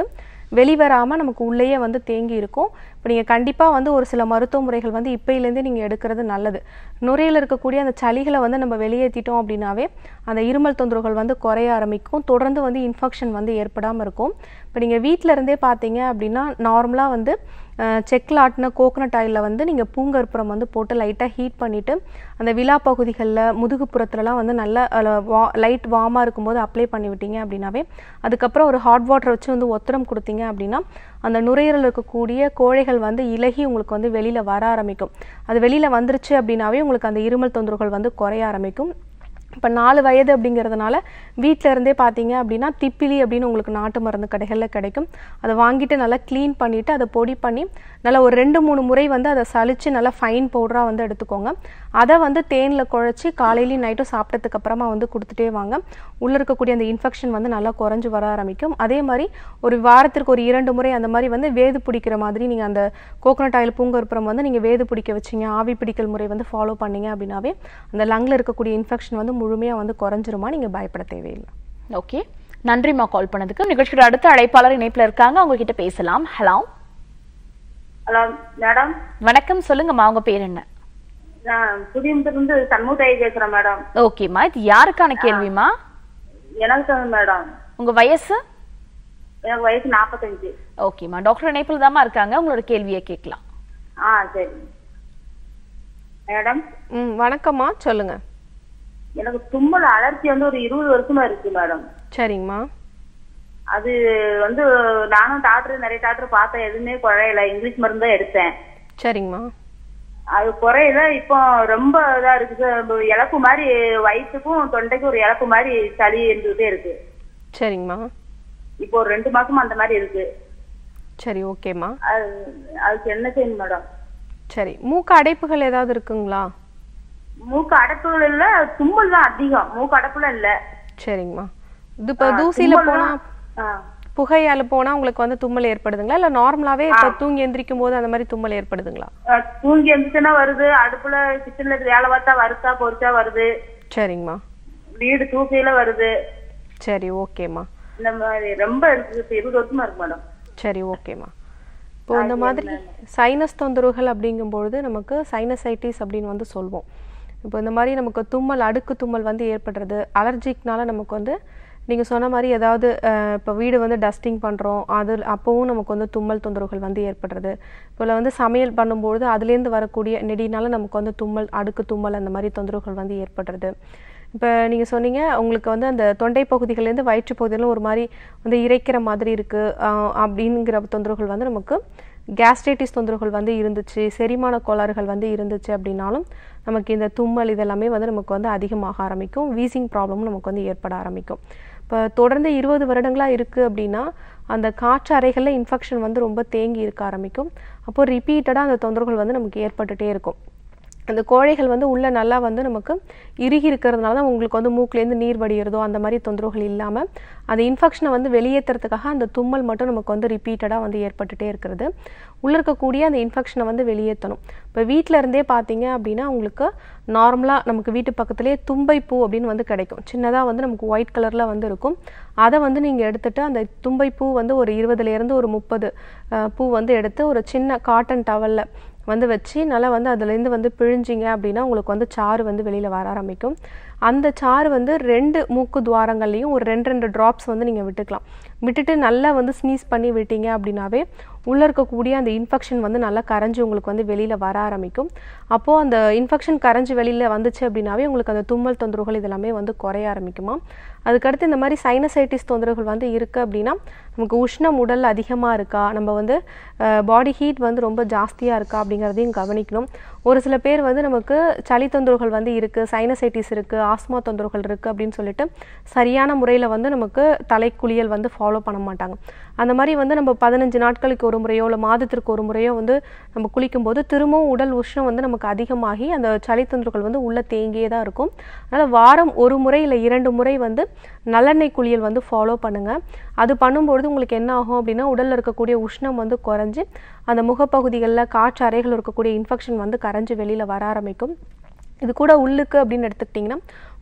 வெளிவராமல் நமக்கு உள்ளேயே வந்து தேங்கி இருக்கும் இப்போ நீங்கள் கண்டிப்பாக வந்து ஒரு சில மருத்துவ முறைகள் வந்து இப்போயிலேருந்தே நீங்கள் எடுக்கிறது நல்லது நுரையில் இருக்கக்கூடிய அந்த சளிகளை வந்து நம்ம வெளியேற்றிட்டோம் அப்படின்னாவே அந்த இருமல் தொந்தரவுகள் வந்து குறைய ஆரம்பிக்கும் தொடர்ந்து வந்து இன்ஃபெக்ஷன் வந்து ஏற்படாமல் இருக்கும் இப்போ நீங்கள் வீட்டில் இருந்தே பார்த்தீங்க அப்படின்னா நார்மலாக வந்து செக்கில் ஆட்டின கோகனட் ஆயிலில் வந்து நீங்கள் பூங்கற்புறம் வந்து போட்டு லைட்டாக ஹீட் பண்ணிவிட்டு அந்த விழா பகுதிகளில் முதுகுப்புறத்துலலாம் வந்து நல்ல வா லைட் வார்மாக இருக்கும்போது அப்ளை பண்ணி விட்டீங்க அப்படின்னாவே அதுக்கப்புறம் ஒரு ஹாட் வாட்டர் வச்சு வந்து ஒத்தடம் கொடுத்தீங்க அப்படின்னா அந்த நுரையீரல் இருக்கக்கூடிய கோழைகள் வந்து இலகி உங்களுக்கு வந்து வெளியில் வர ஆரம்பிக்கும் அது வெளியில் வந்துருச்சு அப்படின்னாவே உங்களுக்கு அந்த இருமல் தொந்தரவுகள் வந்து குறைய ஆரம்பிக்கும் இப்போ நாலு வயது அப்படிங்கிறதுனால வீட்டில் இருந்தே பார்த்தீங்க அப்படின்னா திப்பிலி அப்படின்னு உங்களுக்கு நாட்டு மருந்து கடைகளில் கிடைக்கும் அதை வாங்கிட்டு நல்லா க்ளீன் பண்ணிவிட்டு அதை பொடி பண்ணி நல்லா ஒரு ரெண்டு மூணு முறை வந்து அதை சலிச்சு நல்லா ஃபைன் பவுடராக வந்து எடுத்துக்கோங்க அதை வந்து தேனில் குழச்சி காலையிலையும் நைட்டும் சாப்பிட்டதுக்கு அப்புறமா வந்து கொடுத்துட்டே வாங்க உள்ளே இருக்கக்கூடிய அந்த இன்ஃபெக்ஷன் வந்து நல்லா குறைஞ்சு வர ஆரம்பிக்கும் அதே மாதிரி ஒரு வாரத்திற்கு ஒரு இரண்டு முறை அந்த மாதிரி வந்து வேது பிடிக்கிற மாதிரி நீங்கள் அந்த கோகனட் ஆயில் பூங்கற்புறம் வந்து நீங்கள் வேது பிடிக்க வச்சிங்க ஆவி பிடிக்கல் முறை வந்து ஃபாலோ பண்ணீங்க அப்படின்னாவே அந்த லங்கில் இருக்கக்கூடிய இன்ஃபெக்ஷன் வந்து முழுமையாக வந்து குறைஞ்சிருமா நீங்கள் பயப்பட தேவையில்லை ஓகே நன்றிம்மா கால் பண்ணதுக்கு நிகழ்ச்சியோட அடுத்த அழைப்பாளர் இணைப்புல இருக்காங்க அவங்க கிட்ட பேசலாம் ஹலோ ஹலோ மேடம் வணக்கம் சொல்லுங்கம்மா உங்க பேர் என்ன நான் புதியம்புத்திலிருந்து சண்முகத்தாயி பேசுறேன் மேடம் ஓகேம்மா இது யாருக்கான கேள்விமா எனக்கு தான் மேடம் உங்க வயசு எனக்கு வயசு நாற்பத்தஞ்சு ஓகேம்மா டாக்டர் இணைப்பில் தாம்மா இருக்காங்க உங்களோட கேள்வியை கேட்கலாம் ஆ சரி மேடம் ம் வணக்கம்மா சொல்லுங்கள் எனக்கு தும்மல் அலர்ஜி வந்து ஒரு இருபது வருஷமா இருக்கு மேடம் சரிங்கம்மா அது வந்து நானும் டாக்டர் நிறைய டாக்டர் பார்த்தேன் எதுவுமே குறையல இங்கிலீஷ் மருந்து தான் எடுத்தேன் சரிங்கம்மா அது குறையல இப்போ ரொம்ப இதா இருக்குது இப்ப இழப்பு மாதிரி வயிற்றுக்கும் தொண்டைக்கும் ஒரு இழப்பு மாதிரி சளி இருந்துகிட்டே இருக்கு சரிங்கம்மா இப்போ ஒரு ரெண்டு மாசமா அந்த மாதிரி இருக்கு சரி ஓகேம்மா அது அதுக்கு என்ன செய்யணும் மேடம் சரி மூக்கு அடைப்புகள் ஏதாவது இருக்குங்களா மூக்கு அடைப்புகள் இல்ல தும்மல் தான் அதிகம் மூக்கு அடைப்புல இல்ல சரிங்கம்மா இது இப்போ தூசியில தும்மல் போனா தான். ஆ. புகையால போனா உங்களுக்கு வந்து தும்மல் ஏற்படுதுங்களா இல்ல நார்மலாவே இப்போ தூங்கி எந்திரிக்கும் போது அந்த மாதிரி தும்மல் ஏற்படுதுங்களா ஆ, தூங்கி எந்திரிச்சுன்னா வருது அடுப்புல கிச்சன்ல வேலை பார்த்தா வறுத்தா பொரிச்சா வருது சரிங்கம்மா வீடு தூக்கையில வருது சரி ஓகேம்மா இந்த மாதிரி ரொம்ப இருக்கு இப்ப இருபது வருஷமா இருக்கு மேடம் சரி ஓகேம்மா இப்போ இந்த மாதிரி சைனஸ் தொந்தரவுகள் அப்படிங்கும்பொழுது நமக்கு சைனசைட்டிஸ் அப்படின்னு வந்து சொல்வோம் இப்போ இந்த மாதிரி நமக்கு தும்மல் அடுக்கு தும்மல் வந்து ஏற்படுறது அலர்ஜிக்னால நமக்கு வந்து நீங்கள் சொன்ன மாதிரி ஏதாவது அஹ், இப்போ வீடு வந்து டஸ்டிங் பண்ணுறோம் அது அப்போவும் நமக்கு வந்து தும்மல் தொந்தரவுகள் வந்து ஏற்படுறது இப்போ வந்து சமையல் பண்ணும்பொழுது அதுலேருந்து வரக்கூடிய நெடினால நமக்கு வந்து தும்மல் அடுக்கு தும்மல் அந்த மாதிரி தொந்தரவுகள் வந்து ஏற்படுறது இப்போ நீங்கள் சொன்னீங்க உங்களுக்கு வந்து அந்த தொண்டை பகுதிகள்லேருந்து வயிற்று பகுதியிலும் ஒரு மாதிரி வந்து இறைக்கிற மாதிரி இருக்குது அப்படிங்கிற தொந்தரவுகள் வந்து நமக்கு கேஸ்ட்ரைட்டிஸ் தொந்தரவுகள் வந்து இருந்துச்சு செரிமான கோளாறுகள் வந்து இருந்துச்சு அப்படின்னாலும் நமக்கு இந்த தும்மல் இதெல்லாமே வந்து நமக்கு வந்து அதிகமாக ஆரம்பிக்கும் வீசிங் ப்ராப்ளமும் நமக்கு வந்து ஏற்பட ஆரம்பிக்கும் இப்போ தொடர்ந்து இருபது வருடங்களாக இருக்குது அப்படின்னா அந்த காற்று அறைகளில் இன்ஃபெக்ஷன் வந்து ரொம்ப தேங்கி இருக்க ஆரம்பிக்கும் அப்போ ரிப்பீட்டடாக அந்த தொந்தரவுகள் வந்து நமக்கு ஏற்பட்டுட்டே இருக்கும் அந்த கோழைகள் வந்து உள்ள நல்லா வந்து நமக்கு இறுகி இருக்கிறதுனால தான் உங்களுக்கு வந்து மூக்குலேருந்து நீர் வடிகிறதோ அந்த மாதிரி தொந்தரவுகள் இல்லாமல் அந்த இன்ஃபெக்ஷனை வந்து வெளியேற்றுறதுக்காக அந்த தும்மல் மட்டும் நமக்கு வந்து ரிப்பீட்டடாக வந்து ஏற்பட்டுட்டே இருக்கிறது உள்ள இருக்கக்கூடிய அந்த இன்ஃபெக்ஷனை வந்து வெளியேற்றணும் இப்போ வீட்டில் இருந்தே பார்த்தீங்க அப்படின்னா உங்களுக்கு நார்மலாக நமக்கு வீட்டு பக்கத்துலேயே தும்பை பூ அப்படின்னு வந்து கிடைக்கும் சின்னதாக வந்து நமக்கு ஒயிட் கலரில் வந்து இருக்கும் அதை வந்து நீங்கள் எடுத்துட்டு அந்த தும்பை பூ வந்து ஒரு இருபதுலேருந்து ஒரு முப்பது பூ வந்து எடுத்து ஒரு சின்ன காட்டன் டவலில் வந்து வச்சு நல்லா வந்து அதுலேருந்து வந்து பிழிஞ்சிங்க அப்படின்னா உங்களுக்கு வந்து சாறு வந்து வெளியில் வர ஆரம்பிக்கும் அந்த சாறு வந்து ரெண்டு மூக்கு துவாரங்கள்லையும் ஒரு ரெண்டு ரெண்டு ட்ராப்ஸ் வந்து நீங்கள் விட்டுக்கலாம் விட்டுட்டு நல்லா வந்து ஸ்னீஸ் பண்ணி விட்டீங்க அப்படின்னாவே உள்ளே இருக்கக்கூடிய அந்த இன்ஃபெக்ஷன் வந்து நல்லா கரைஞ்சி உங்களுக்கு வந்து வெளியில் வர ஆரம்பிக்கும் அப்போது அந்த இன்ஃபெக்ஷன் கரைஞ்சி வெளியில் வந்துச்சு அப்படின்னாவே உங்களுக்கு அந்த தும்மல் தொந்தரவுகள் இதெல்லாமே வந்து குறைய ஆரம்பிக்குமா அதுக்கடுத்து இந்த மாதிரி சைனசைட்டிஸ் தொந்தரவுகள் வந்து இருக்குது அப்படின்னா நமக்கு உஷ்ணம் உடல் அதிகமாக இருக்கா நம்ம வந்து பாடி ஹீட் வந்து ரொம்ப ஜாஸ்தியாக இருக்கா அப்படிங்கிறதையும் கவனிக்கணும் ஒரு சில பேர் வந்து நமக்கு சளி தொந்தரவுகள் வந்து இருக்குது சைனசைட்டிஸ் இருக்குது ஆஸ்மா தொந்தரவுகள் இருக்குது அப்படின்னு சொல்லிட்டு சரியான முறையில் வந்து நமக்கு தலைக்குளியல் வந்து ஃபாலோ பண்ண மாட்டாங்க அந்த மாதிரி வந்து நம்ம பதினஞ்சு நாட்களுக்கு ஒரு முறையோ இல்லை மாதத்திற்கு ஒரு முறையோ வந்து நம்ம குளிக்கும்போது திரும்பவும் உடல் உஷ்ணம் வந்து நமக்கு அதிகமாகி அந்த சளி தொந்தரவுகள் வந்து உள்ளே தேங்கியே தான் இருக்கும் அதனால் வாரம் ஒரு முறை இல்லை இரண்டு முறை வந்து நல்லெண்ணெய் குளியல் வந்து ஃபாலோ பண்ணுங்கள் அது பண்ணும்பொழுது உங்களுக்கு என்ன ஆகும் அப்படின்னா உடலில் இருக்கக்கூடிய உஷ்ணம் வந்து குறைஞ்சி அந்த முகப்பகுதிகளில் காற்று அறைகள் இருக்கக்கூடிய இன்ஃபெக்ஷன் வந்து கரைஞ்சி வெளியில் வர ஆரம்பிக்கும் இது கூட உள்ளுக்கு அப்படின்னு எடுத்துக்கிட்டிங்கன்னா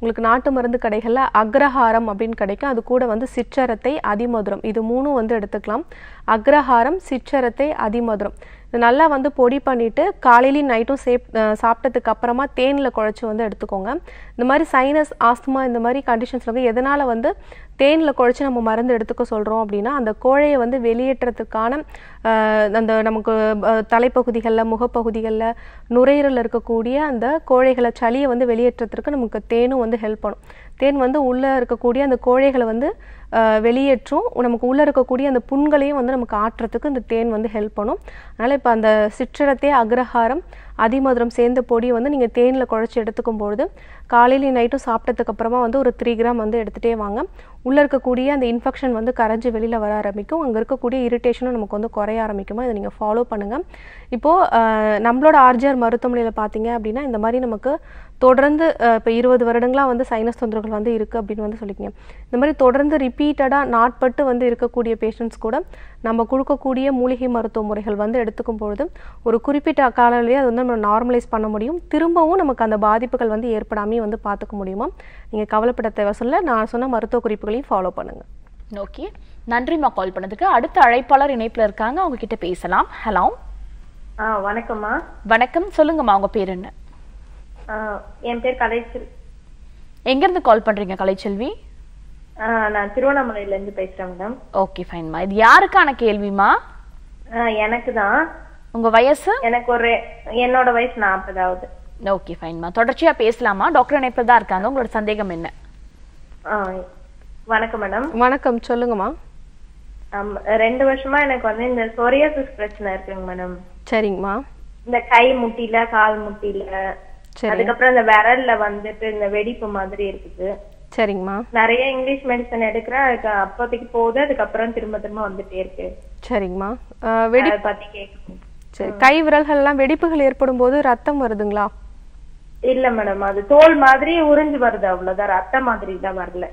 உங்களுக்கு நாட்டு மருந்து கடைகளில் அக்ரஹாரம் அப்படின்னு கிடைக்கும் அது கூட வந்து சிற்றரத்தை அதிமதுரம் இது மூணும் வந்து எடுத்துக்கலாம் அக்ரஹாரம் சிற்றரத்தை அதிமதுரம் இது நல்லா வந்து பொடி பண்ணிட்டு காலையிலையும் நைட்டும் சேப் அஹ் சாப்பிட்டதுக்கு அப்புறமா தேனில் குழச்சி வந்து எடுத்துக்கோங்க இந்த மாதிரி சைனஸ் ஆஸ்துமா இந்த மாதிரி கண்டிஷன்ஸ் வந்து எதனால் வந்து தேனில் குழச்சி நம்ம மருந்து எடுத்துக்க சொல்கிறோம் அப்படின்னா அந்த கோழையை வந்து வெளியேற்றத்துக்கான அஹ், அந்த நமக்கு அஹ், தலைப்பகுதிகளில் முகப்பகுதிகளில் நுரையீரலில் இருக்கக்கூடிய அந்த கோழைகளை சளியை வந்து வெளியேற்றத்துக்கு நமக்கு தேனும் வந்து ஹெல்ப் பண்ணும் தேன் வந்து உள்ளே இருக்கக்கூடிய அந்த கோழைகளை வந்து அஹ், வெளியேற்றும் நமக்கு உள்ளே இருக்கக்கூடிய அந்த புண்களையும் வந்து நமக்கு ஆற்றுறதுக்கு இந்த தேன் வந்து ஹெல்ப் பண்ணும் அதனால் இப்போ அந்த சிற்றரத்தே அக்ரஹாரம் அதிமதுரம் சேர்ந்த பொடியை வந்து நீங்கள் தேனில் குழச்சி எடுத்துக்கும் பொழுது காலையிலையும் நைட்டும் சாப்பிட்டதுக்கு அப்புறமா வந்து ஒரு த்ரீ கிராம் வந்து எடுத்துகிட்டே வாங்க உள்ளே இருக்கக்கூடிய அந்த இன்ஃபெக்ஷன் வந்து கரைஞ்சி வெளியில் வர ஆரம்பிக்கும் அங்கே இருக்கக்கூடிய இரிட்டேஷனும் நமக்கு வந்து குறைய ஆரம்பிக்குமா இதை நீங்கள் ஃபாலோ பண்ணுங்கள் இப்போது நம்மளோட ஆர்ஜிஆர் மருத்துவமனையில் பார்த்தீங்க அப்படின்னா இந்த மாதிரி நமக்கு தொடர்ந்து இப்போ இருபது வருடங்களா வந்து சைனஸ் தொந்தரவுகள் வந்து இருக்குது அப்படின்னு வந்து சொல்லிக்கங்க இந்த மாதிரி தொடர்ந்து ரிப்பீட்டடாக நாட்பட்டு வந்து இருக்கக்கூடிய பேஷண்ட்ஸ் கூட நம்ம கொடுக்கக்கூடிய மூலிகை மருத்துவ முறைகள் வந்து எடுத்துக்கும் பொழுது ஒரு குறிப்பிட்ட காலையிலேயே அது வந்து நம்ம நார்மலைஸ் பண்ண முடியும் திரும்பவும் நமக்கு அந்த பாதிப்புகள் வந்து ஏற்படாமே வந்து பார்த்துக்க முடியுமா நீங்கள் கவலைப்பட தேவை சொல்ல நான் சொன்ன மருத்துவ குறிப்புகளையும் ஃபாலோ பண்ணுங்கள் ஓகே நன்றிம்மா கால் பண்ணதுக்கு அடுத்த அழைப்பாளர் இணைப்புல இருக்காங்க அவங்க கிட்ட பேசலாம் ஹலோ ஆ வணக்கம்மா வணக்கம் சொல்லுங்கம்மா உங்க பேர் என்ன ஆ, என் பேர் கலைச்சல் எங்க இருந்து கால் பண்றீங்க கலைச்செல்வி ஆ, நான் திருவண்ணாமலையில இருந்து பேசுறேன் மேடம் ஓகே ஃபைன்மா இது யாருக்கான கேள்விமா எனக்கு தான் உங்க வயசு எனக்கு ஒரு என்னோட வயசு நாற்பதாவது ஓகே ஃபைன்மா தொடர்ச்சியா பேசலாமா டாக்டர் இணைப்புல தான் இருக்காங்க உங்களோட சந்தேகம் என்ன ஆ, வணக்கம் மேடம் வணக்கம் சொல்லுங்கம்மா ஆம், ரெண்டு வருஷமா எனக்கு வந்து இந்த சொரியாசிஸ் பிரச்சனை இருக்குங்க மேடம் சரிங்கம்மா இந்த கை முட்டில கால் முட்டில சரி அதுக்கப்புறம் இந்த விரல்ல வந்துட்டு இந்த வெடிப்பு மாதிரி இருக்குது சரிங்கம்மா நிறைய இங்கிலீஷ் மெடிசன் எடுக்கிறேன் அதுக்கு அப்போதைக்கு போகுது அதுக்கப்புறம் திரும்ப திரும்ப வந்துட்டே இருக்கு சரிங்கம்மா அஹ், வெடி அதை பத்தி கேட்கணும் சரி கை விரல்கள்லாம் வெடிப்புகள் ஏற்படும் போது ரத்தம் வருதுங்களா இல்ல மேடம் அது தோல் மாதிரி உறிஞ்சு வருது அவ்வளவுதான் ரத்த மாதிரி தான் வரல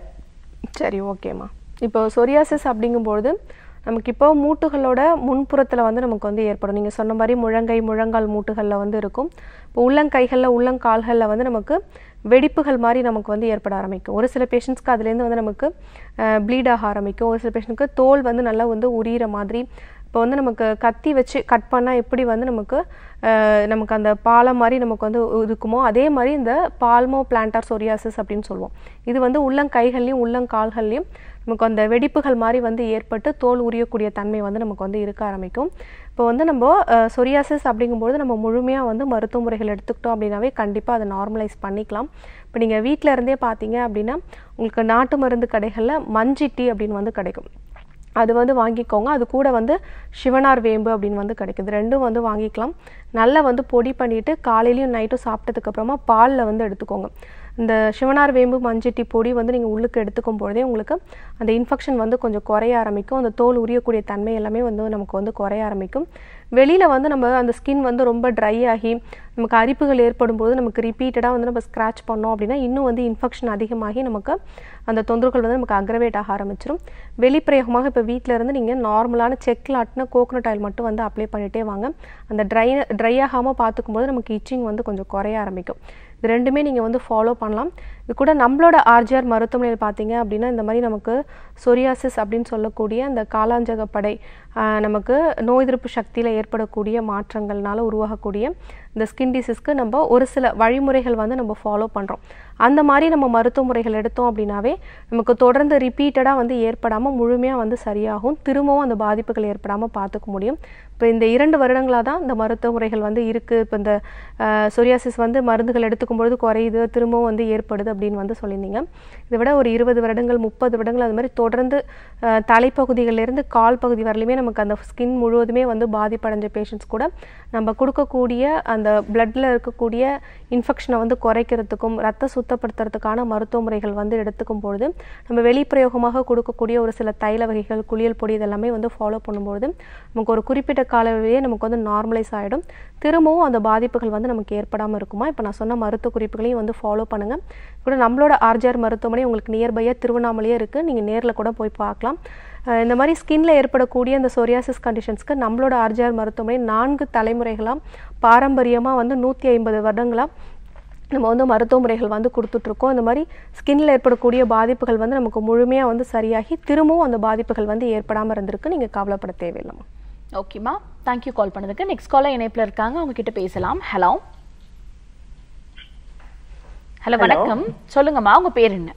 சரி ஓகேம்மா இப்போ சொரியாசிஸ் அப்படிங்கும்பொழுது நமக்கு இப்போ மூட்டுகளோட முன்புறத்தில் வந்து நமக்கு வந்து ஏற்படும் நீங்கள் சொன்ன மாதிரி முழங்கை முழங்கால் மூட்டுகளில் வந்து இருக்கும் இப்போ உள்ளங்கைகளில் உள்ளங்கால்களில் வந்து நமக்கு வெடிப்புகள் மாதிரி நமக்கு வந்து ஏற்பட ஆரம்பிக்கும் ஒரு சில பேஷண்ட்ஸ்க்கு அதுலேருந்து வந்து நமக்கு ப்ளீட் ஆக ஆரம்பிக்கும் ஒரு சில பேஷண்ட்க்கு தோல் வந்து நல்லா வந்து உரியிற மாதிரி இப்போ வந்து நமக்கு கத்தி வச்சு கட் பண்ணால் எப்படி வந்து நமக்கு அஹ், நமக்கு அந்த பாலம் மாதிரி நமக்கு வந்து இருக்குமோ அதே மாதிரி இந்த பால்மோ பிளான்டார் சொரியாசிஸ் அப்படின்னு சொல்லுவோம் இது வந்து உள்ளங்கைகள்லையும் உள்ளங்கால்கள்லையும் நமக்கு அந்த வெடிப்புகள் மாதிரி வந்து ஏற்பட்டு தோல் உரியக்கூடிய தன்மை வந்து நமக்கு வந்து இருக்க ஆரம்பிக்கும் இப்போ வந்து நம்ம சொரியாசிஸ் அப்படிங்கும்போது நம்ம முழுமையாக வந்து மருத்துவ முறைகள் எடுத்துக்கிட்டோம் அப்படின்னாவே கண்டிப்பாக அதை நார்மலைஸ் பண்ணிக்கலாம் இப்போ நீங்கள் வீட்டில் இருந்தே பார்த்தீங்க அப்படின்னா உங்களுக்கு நாட்டு மருந்து கடைகளில் மஞ்சிட்டி அப்படின்னு வந்து கிடைக்கும் அது வந்து வாங்கிக்கோங்க அது கூட வந்து சிவனார் வேம்பு அப்படின்னு வந்து கிடைக்குது ரெண்டும் வந்து வாங்கிக்கலாம் நல்லா வந்து பொடி பண்ணிவிட்டு காலையிலையும் நைட்டும் சாப்பிட்டதுக்கு அப்புறமா பாலில் வந்து எடுத்துக்கோங்க இந்த சிவனார் வேம்பு மஞ்சிட்டி பொடி வந்து நீங்கள் உள்ளுக்கு எடுத்துக்கும் பொழுதே உங்களுக்கு அந்த இன்ஃபெக்ஷன் வந்து கொஞ்சம் குறைய ஆரம்பிக்கும் அந்த தோல் உரியக்கூடிய தன்மை எல்லாமே வந்து நமக்கு வந்து குறைய ஆரம்பிக்கும் வெளியில் வந்து நம்ம அந்த ஸ்கின் வந்து ரொம்ப ட்ரை ஆகி நமக்கு அரிப்புகள் ஏற்படும் போது நமக்கு ரிப்பீட்டடாக வந்து நம்ம ஸ்க்ராட்ச் பண்ணோம் அப்படின்னா இன்னும் வந்து இன்ஃபெக்ஷன் அதிகமாகி நமக்கு அந்த தொந்தரவுகள் வந்து நமக்கு அக்ரவேட் ஆக ஆரம்பிச்சிடும் வெளிப்பிரயோகமாக இப்போ வீட்டில் இருந்து நீங்கள் நார்மலான செக்கில் ஆட்டின கோகனட் ஆயில் மட்டும் வந்து அப்ளை பண்ணிகிட்டே வாங்க அந்த ட்ரை ட்ரை ஆகாமல் பார்த்துக்கும்போது நமக்கு இச்சிங் வந்து கொஞ்சம் குறைய ஆரம்பிக்கும் இது ரெண்டுமே நீங்கள் வந்து ஃபாலோ பண்ணலாம் இது கூட நம்மளோட ஆர்ஜிஆர் மருத்துவமனையில் பார்த்தீங்க அப்படின்னா இந்த மாதிரி நமக்கு சொரியாசிஸ் அப்படின்னு சொல்லக்கூடிய அந்த காலாஞ்சகப்படை ஆஹ், நமக்கு நோய் எதிர்ப்பு சக்தியில் ஏற்படக்கூடிய மாற்றங்கள்னால உருவாகக்கூடிய இந்த ஸ்கின் டிசீஸ்க்கு நம்ம ஒரு சில வழிமுறைகள் வந்து நம்ம ஃபாலோ பண்ணுறோம் அந்த மாதிரி நம்ம மருத்துவ முறைகள் எடுத்தோம் அப்படின்னாவே நமக்கு தொடர்ந்து ரிப்பீட்டடாக வந்து ஏற்படாமல் முழுமையாக வந்து சரியாகும் திரும்பவும் அந்த பாதிப்புகள் ஏற்படாமல் பார்த்துக்க முடியும் இப்போ இந்த இரண்டு வருடங்களாக தான் இந்த மருத்துவ முறைகள் வந்து இருக்குது இப்போ இந்த சொரியாசிஸ் வந்து மருந்துகள் எடுத்துக்கும் பொழுது குறையுது திரும்பவும் வந்து ஏற்படுது அப்படின்னு வந்து சொல்லியிருந்தீங்க இதை விட ஒரு இருபது வருடங்கள் முப்பது வருடங்கள் அது மாதிரி தொடர்ந்து அஹ், தலைப்பகுதிகளிலிருந்து கால் பகுதி வரலையுமே நமக்கு அந்த ஸ்கின் முழுவதுமே வந்து பாதிப்படைஞ்ச பேஷண்ட்ஸ் கூட நம்ம கொடுக்கக்கூடிய அந்த பிளட்டில் இருக்கக்கூடிய இன்ஃபெக்ஷனை வந்து குறைக்கிறதுக்கும் ரத்த சுத்தப்படுத்துறதுக்கான மருத்துவ முறைகள் வந்து எடுத்துக்கும் பொழுது நம்ம வெளிப்பிரயோகமாக கொடுக்கக்கூடிய ஒரு சில தைல வகைகள் குளியல் பொடி இதெல்லாமே வந்து ஃபாலோ பண்ணும்பொழுது நமக்கு ஒரு குறிப்பிட்ட காலவழியே நமக்கு வந்து நார்மலைஸ் ஆகிடும் திரும்பவும் அந்த பாதிப்புகள் வந்து நமக்கு ஏற்படாமல் இருக்குமா இப்போ நான் சொன்ன மருத்துவ குறிப்புகளையும் வந்து ஃபாலோ பண்ணுங்கள் கூட நம்மளோட ஆர்ஜிஆர் மருத்துவமனை உங்களுக்கு நியர்பையாக திருவண்ணாமலையே இருக்குது நீங்கள் நேரில் கூட போய் பார்க்கலாம் அஹ் இந்த மாதிரி ஸ்கின்ல ஏற்படக்கூடிய அந்த சொரியாசிஸ் கண்டிஷன்ஸ்க்கு நம்மளோட ஆர்ஜிஆர் மருத்துவமனை நான்கு தலைமுறைகளாக பாரம்பரியமாக வந்து நூற்றி ஐம்பது வருடங்களாக நம்ம வந்து மருத்துவ முறைகள் வந்து கொடுத்துட்ருக்கோம் இந்த மாதிரி ஸ்கின்ல ஏற்படக்கூடிய பாதிப்புகள் வந்து நமக்கு முழுமையாக வந்து சரியாகி திரும்பவும் அந்த பாதிப்புகள் வந்து ஏற்படாமல் இருந்திருக்கு நீங்கள் கவலைப்பட தேவையில்லைம்மா ஓகேம்மா தேங்க்யூ கால் பண்ணதுக்கு நெக்ஸ்ட் காலர் இணைப்பில் இருக்காங்க அவங்க கிட்ட பேசலாம் ஹலோ ஹலோ வணக்கம் சொல்லுங்கம்மா உங்க பேர் என்ன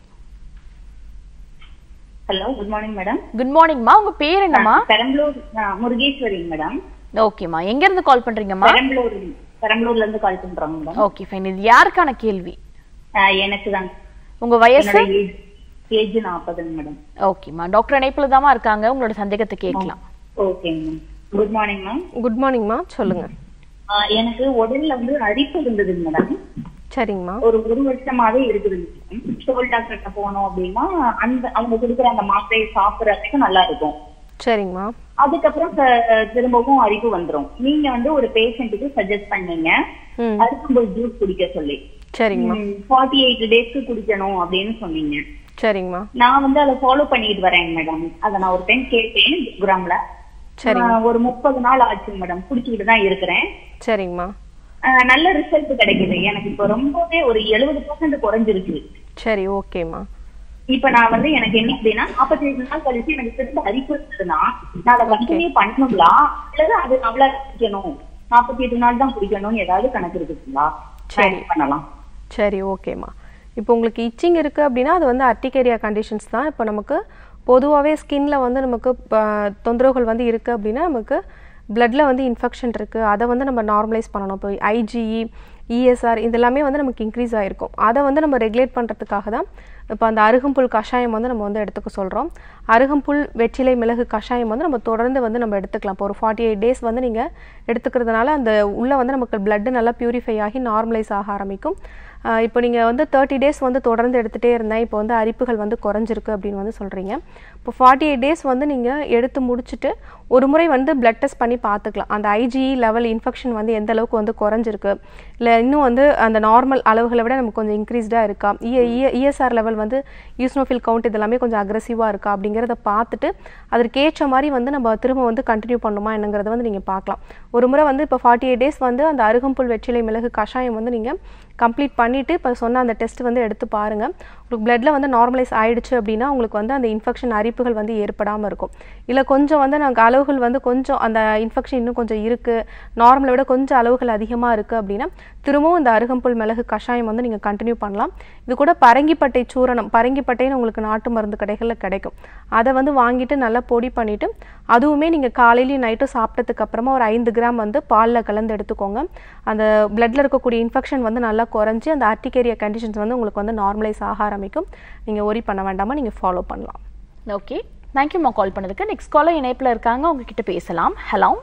hello good morning madam good மார்னிங்மா உங்க பேர் என்னம்மா பெரம்பலூர் ஆ, முருகேஸ்வரிங்க மேடம் ஓகேம்மா எங்க இருந்து கால் பண்றீங்கம்மா பெரம்பலூர் பெரம்பலூர்ல இருந்து கால் பண்றோங்க மேடம் ஓகே ஃபைன் இது யாருக்கான கேள்வி ஆ, எனக்கு தான் உங்க வயசு என்னோட ஏஜ் ஏஜ் நாற்பதுங்க மேடம் ஓகேம்மா டாக்டர் இணைப்புல தாமா இருக்காங்க உங்களோட சந்தேகத்தை கேட்கலாம் ஓகேங்க ma'am good morning ma'am good மார்னிங்மா சொல்லுங்கள் எனக்கு உடல்ல வந்து அரிப்பு இருந்ததுங்க மேடம் சரிங்கம்மா ஒரு ஒரு வருஷமாவே இருக்குதுங்க ஸ்டோல் டாக்டர்கிட்ட போனோம் அப்படின்னா அந்த அவங்க கொடுக்குற அந்த மாத்திரையை சாப்பிடறதுக்கு நல்லா இருக்கும் சரிங்கம்மா அதுக்கப்புறம் ச- திரும்பவும் அரிப்பு வந்துரும் நீங்க வந்து ஒரு பேஷண்ட்டுக்கு சஜஸ்ட் பண்ணீங்க ம் அரிக்கும்போது ஜூஸ் குடிக்க சொல்லி சரிங்கம்மா ஃபார்ட்டி எயிட் டேஸ்க்கு குடிக்கணும் அப்படின்னு சொன்னீங்க சரிங்கம்மா நான் வந்து அதை ஃபாலோ பண்ணிட்டு வரேன் மேடம் அதை நான் ஒரு டைம் கேட்டேன் கிராம்ல சரிங்க ஒரு முப்பது நாள் ஆச்சு மேடம் குடிச்சுக்கிட்டு தான் இருக்கிறேன் சரிங்கம்மா ஆஹ் நல்ல ரிசல்ட் கிடைக்குது எனக்கு இப்போ ரொம்பவே ஒரு எழுபது பர்சன்ட் குறைஞ்சிருக்கு சரி ஓகேம்மா இப்ப நான் வந்து எனக்கு என்ன அப்படின்னா நாற்பத்தி ஐந்து நாள் கழிச்சு எனக்கு திரும்ப அரிப்பு இருந்ததுன்னா நான் அதை கண்டினியூ பண்ணணுங்களா அல்லது அது அவ்வளவு குடிக்கணும் நாற்பத்தி எட்டு நாள் தான் குடிக்கணும்னு ஏதாவது கணக்கு இருக்குங்களா சரி. Try பண்ணலாம் சரி ஓகேம்மா இப்போ உங்களுக்கு இச்சிங் இருக்குது அப்படின்னா அது வந்து அர்டிகேரியா கண்டிஷன்ஸ் தான் இப்போ நமக்கு பொதுவாகவே ஸ்கின்ல வந்து நமக்கு ப- தொந்தரவுகள் வந்து இருக்குது அப்படின்னா நமக்கு பிளட்ல வந்து இன்ஃபெக்ஷன் இருக்குது அதை வந்து நம்ம நார்மலைஸ் பண்ணணும் இப்போ ஐஜிஇ இஎஸ்ஆர் இதெல்லாமே வந்து நமக்கு இன்க்ரீஸ் ஆகிருக்கும் அதை வந்து நம்ம ரெகுலேட் பண்ணுறதுக்காக தான் இப்போ அந்த அருகம்புல் கஷாயம் வந்து நம்ம வந்து எடுத்துக்க சொல்கிறோம் அருகம்புல் வெற்றிலை மிளகு கஷாயம் வந்து நம்ம தொடர்ந்து வந்து நம்ம எடுத்துக்கலாம் இப்போ ஒரு ஃபார்ட்டி எயிட் டேஸ் வந்து நீங்கள் எடுத்துக்கிறதுனால அந்த உள்ளே வந்து நமக்கு blood நல்லா பியூரிஃபை ஆகி நார்மலைஸ் ஆக ஆரம்பிக்கும் ஆஹ் இப்போ நீங்கள் வந்து தேர்ட்டி டேஸ் வந்து தொடர்ந்து எடுத்துகிட்டே இருந்தேன் இப்போ வந்து அரிப்புகள் வந்து குறைஞ்சிருக்கு அப்படின்னு வந்து சொல்கிறீங்க இப்போ ஃபார்ட்டி எயிட் டேஸ் வந்து நீங்கள் எடுத்து முடிச்சுட்டு ஒரு முறை வந்து பிளட் டெஸ்ட் பண்ணி பார்த்துக்கலாம் அந்த ஐஜிஇ லெவல் இன்ஃபெக்ஷன் வந்து எந்த அளவுக்கு வந்து குறைஞ்சிருக்கு இல்லை இன்னும் வந்து அந்த நார்மல் அளவுகளை விட நமக்கு கொஞ்சம் இன்க்ரீஸ்டாக இருக்கா இஎஸ்ஆர் லெவல் வந்து யூஸ்னோஃபில் கவுண்ட் இதெல்லாமே கொஞ்சம் அக்ரெசிவாக இருக்கா அப்படிங்கிறத பார்த்துட்டு அதற்கேற்ற மாதிரி வந்து நம்ம திரும்ப வந்து கண்டினியூ பண்ணுமா என்னங்கிறத வந்து நீங்கள் பார்க்கலாம் ஒரு முறை வந்து இப்போ ஃபார்ட்டி எயிட் டேஸ் வந்து அந்த அருகம்புல் வெற்றிலை மிளகு கஷாயம் வந்து நீங்கள் கம்ப்ளீட் பண்ணிவிட்டு இப்போ சொன்ன அந்த டெஸ்ட் வந்து எடுத்து பாருங்கள் உங்களுக்கு பிளட்ல வந்து நார்மலைஸ் ஆயிடுச்சு அப்படின்னா உங்களுக்கு வந்து அந்த இன்ஃபெக்ஷன் அரிப்புகள் வந்து ஏற்படாமல் இருக்கும் இல்லை கொஞ்சம் வந்து நாங்கள் அளவுகள் வந்து கொஞ்சம் அந்த இன்ஃபெக்ஷன் இன்னும் கொஞ்சம் இருக்குது நார்மலை விட கொஞ்சம் அளவுகள் அதிகமாக இருக்குது அப்படின்னா திரும்பவும் இந்த அருகம்புல் மிளகு கஷாயம் வந்து நீங்கள் கண்டினியூ பண்ணலாம் இது கூட பரங்கிப்பட்டை சூரணம் பரங்கிப்பட்டைன்னு உங்களுக்கு நாட்டு மருந்து கடைகளில் கிடைக்கும் அதை வந்து வாங்கிட்டு நல்லா பொடி பண்ணிவிட்டு அதுவுமே நீங்கள் காலையிலையும் நைட்டும் சாப்பிட்டதுக்கு அப்புறமா ஒரு ஐந்து கிராம் வந்து பாலில் கலந்து எடுத்துக்கோங்க அந்த பிளட்ல இருக்கக்கூடிய இன்ஃபெக்ஷன் வந்து நல்லா குறைஞ்சி அந்த ஆர்டிகேரியா கண்டிஷன்ஸ் வந்து உங்களுக்கு வந்து நார்மலைஸ் ஆக ஆரம்பிக்கும் நீங்கள் ஒரி பண்ண வேண்டாமா நீங்கள் ஃபாலோ பண்ணலாம் ஓகே தேங்க்யூம்மா கால் பண்ணதுக்கு நெக்ஸ்ட் காலர் இணைப்புல இருக்காங்க அவங்க கிட்ட பேசலாம் ஹலோ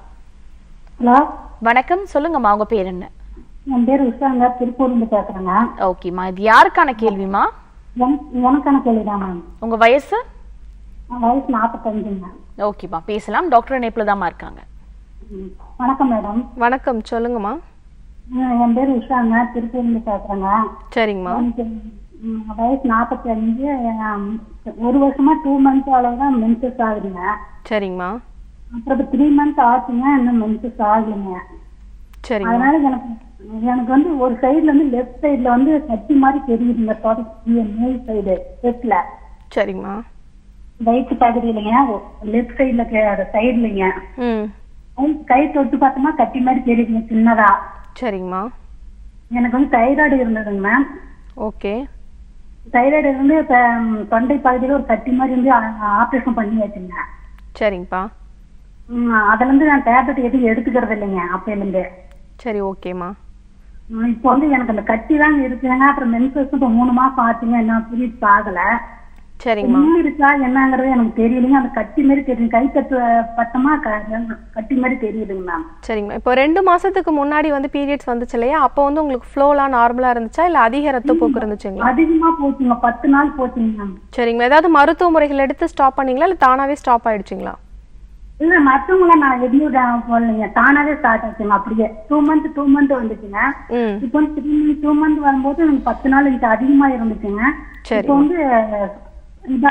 ஹலோ வணக்கம் சொல்லுங்கம்மா உங்க பேர் என்ன என் பேர் உஷாங்க திருப்பூர்லேருந்து பேசுறேங்க ஓகேம்மா இது யாருக்கான கேள்விமா என்- எனக்கான கேள்விதான் மேம் உங்க வயசு என் வயசு நாற்பத்தஞ்சுங்க ஓகேம்மா பேசலாம் டாக்டர் இணைப்புல தாம்மா இருக்காங்க ம். வணக்கம் மேடம் வணக்கம் சொல்லுங்கம்மா ம், என் பேர் உஷாங்க திருப்பூர்லேருந்து பேசுறேங்க சரிங்கம்மா எனக்கு ம், வயசு நாற்பத்தி அஞ்சு ஒரு வருஷமா டூ மந்த்ஸ் அளவு தான் மென்சஸ் ஆகுதுங்க சரிங்கம்மா அப்புறம் த்ரீ மந்த்ஸ் ஆச்சுங்க இன்னும் மென்சஸ் ஆகலைங்க சரிங்கம்மா அதனால எனக்கு எனக்கு வந்து ஒரு சைடுல வந்து லெஃப்ட் சைடுல வந்து கட்டி மாதிரி தெரியுதுங்க தொடர்ச்சி மேல் சைடு லெஃப்ட்ல சரிங்கம்மா வயிற்று பகுதி இல்லைங்க லெஃப்ட் சைடுல சைடுலங்க ம் கை தொட்டு பார்த்தோம்னா கட்டி மாதிரி தெரியுதுங்க சின்னதா சரிங்கம்மா எனக்கு வந்து தைராய்டு இருந்ததுங்க மேம் ஓகே தைராய்டு இருந்து இப்ப, ம், தொண்டை பகுதியில ஒரு கட்டி மாதிரி இருந்து ஆப்ரேஷன் பண்ணியாச்சுங்க சரிங்கப்பா ம், அதுல இருந்து நான் டேப்லெட் எதுவும் எடுத்துக்கிறது இல்லைங்க அப்பையில இருந்து சரி ஓகேம்மா ம், இப்போ வந்து எனக்கு அந்த கட்டி தான் இருக்குங்க அப்புறம் மென்சஸ் இப்போ மூணு மாசம் ஆச்சுங்க என்ன பீரியட்ஸ் ஆகல சரிங்கம்மா இன்னும் இருக்கா என்னங்கிறது எனக்கு தெரியலைங்க அந்த கட்டி மாதிரி தெரியும் கை கட்டு பட்டமா க- கட்டி மாதிரி தெரியுதுங்க மேம் சரிங்கம்மா இப்போ ரெண்டு மாசத்துக்கு முன்னாடி வந்து பீரியட்ஸ் வந்துச்சு இல்லையா அப்போ வந்து உங்களுக்கு ஃப்ளோலாம் நார்மலா இருந்துச்சா இல்லை அதிக ரத்தப்போக்கு இருந்துச்சுங்களா அதிகமா போச்சுங்க பத்து நாள் போச்சுங்க மேம் சரிங்கம்மா ஏதாவது மருத்துவ முறைகள் எடுத்து ஸ்டாப் பண்ணீங்களா இல்லை தானாவே ஸ்டாப் ஆயிடுச்சுங்களா இல்ல மத்தவங்கள நான் எதுவும் டா- போடலைங்க தானாவே ஸ்டார்ட் ஆச்சுங்க அப்படியே டூ மந்த் டூ மந்த் வந்துச்சுங்க ம் இப்போ வந்து த்ரீ மந்த் டூ மந்த் வரும்போது எனக்கு பத்து நாள் எனக்கு அதிகமா இருந்துச்சுங்க சரி. இப்போ வந்து இதா-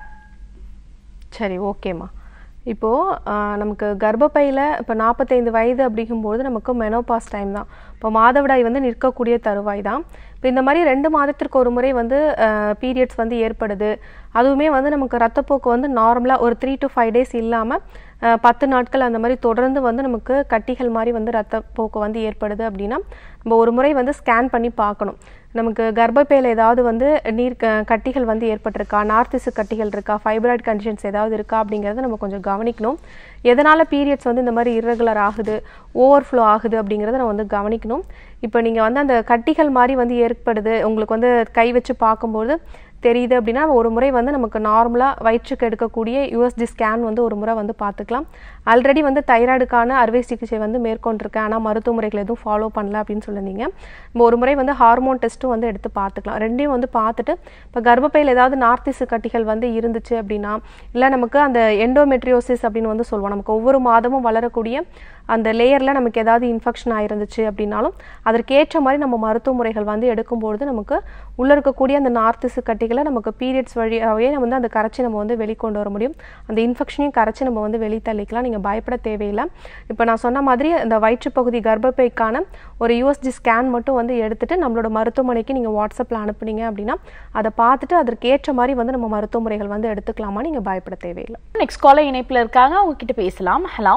சரி ஓகேம்மா இப்போது நமக்கு கர்ப்பப்பையில் இப்போ நாற்பத்தைந்து வயது அப்படிங்கும்போது நமக்கு மெனோபாஸ் டைம் தான் இப்போ மாதவிடாய் வந்து நிற்கக்கூடிய தருவாய் தான் இப்போ இந்த மாதிரி ரெண்டு மாதத்திற்கு ஒரு முறை வந்து பீரியட்ஸ் வந்து ஏற்படுது அதுவுமே வந்து நமக்கு ரத்தப்போக்கு வந்து நார்மலாக ஒரு த்ரீ டு ஃபைவ் டேஸ் இல்லாமல் பத்து நாட்கள் அந்த மாதிரி தொடர்ந்து வந்து நமக்கு கட்டிகள் மாதிரி வந்து ரத்தப்போக்கு வந்து ஏற்படுது அப்படின்னா நம்ம ஒரு முறை வந்து ஸ்கேன் பண்ணி பார்க்கணும் நமக்கு கர்ப்பப்பையில் ஏதாவது வந்து நீர் க- கட்டிகள் வந்து ஏற்பட்டிருக்கா நார்த்திசு கட்டிகள் இருக்கா ஃபைப்ராய்டு கண்டிஷன்ஸ் ஏதாவது இருக்கா அப்படிங்கிறத நம்ம கொஞ்சம் கவனிக்கணும் எதனால் பீரியட்ஸ் வந்து இந்த மாதிரி இர்ரெகுலர் ஆகுது ஓவர்ஃப்ளோ ஆகுது அப்படிங்கிறத நம்ம வந்து கவனிக்கணும் இப்போ நீங்கள் வந்து அந்த கட்டிகள் மாதிரி வந்து ஏற்படுது உங்களுக்கு வந்து கை வச்சு பார்க்கும்போது தெரியுது அப்படின்னா ஒரு முறை வந்து நமக்கு நார்மலாக வயிற்றுக்கு எடுக்கக்கூடிய யூஎஸ்டி ஸ்கேன் வந்து ஒரு முறை வந்து பார்த்துக்கலாம் ஆல்ரெடி வந்து தைராய்டுக்கான அறுவை சிகிச்சை வந்து மேற்கொண்டிருக்கேன் ஆனால் மருத்துவ முறைகள் எதுவும் ஃபாலோ பண்ணல அப்படின்னு சொல்லியிருந்தீங்க நம்ம ஒரு முறை வந்து ஹார்மோன் டெஸ்ட்டும் வந்து எடுத்து பார்த்துக்கலாம் ரெண்டையும் வந்து பார்த்துட்டு இப்போ கர்ப்பப்பையில் ஏதாவது நார்த்திசு கட்டிகள் வந்து இருந்துச்சு அப்படின்னா இல்லை நமக்கு அந்த எண்டோமெட்ரியோசிஸ் அப்படின்னு வந்து சொல்லுவோம் நமக்கு ஒவ்வொரு மாதமும் வளரக்கூடிய அந்த லேயரில் நமக்கு ஏதாவது இன்ஃபெக்ஷன் ஆயிருந்துச்சு அப்படின்னாலும் அதற்கேற்ற மாதிரி நம்ம மருத்துவ முறைகள் வந்து எடுக்கும்பொழுது நமக்கு உள்ளே இருக்கக்கூடிய அந்த நார்த்திசு கட்டிகளை நமக்கு பீரியட்ஸ் வழியாகவே நம்ம வந்து அந்த கரைச்சி நம்ம வந்து வெளிக்கொண்டு வர முடியும் அந்த இன்ஃபெக்ஷனையும் கரைச்சி நம்ம வந்து வெளித்தள்ளிக்கலாம் நீங்கள் பயப்பட தேவையில்லை இப்போ நான் சொன்ன மாதிரி அந்த வயிற்றுப்பகுதி கர்ப்பப்பைக்கான ஒரு யூஎஸ்ஜி ஸ்கேன் மட்டும் வந்து எடுத்துட்டு நம்மளோட மருத்துவமனைக்கு நீங்கள் வாட்ஸ்அப்பில் அனுப்புனீங்க அப்படின்னா அதை பார்த்துட்டு அதற்கேற்ற மாதிரி வந்து நம்ம மருத்துவ முறைகள் வந்து எடுத்துக்கலாமா நீங்கள் பயப்பட தேவையில்லை நெக்ஸ்ட் காலர் இணைப்புல இருக்காங்க அவங்க கிட்ட பேசலாம் ஹலோ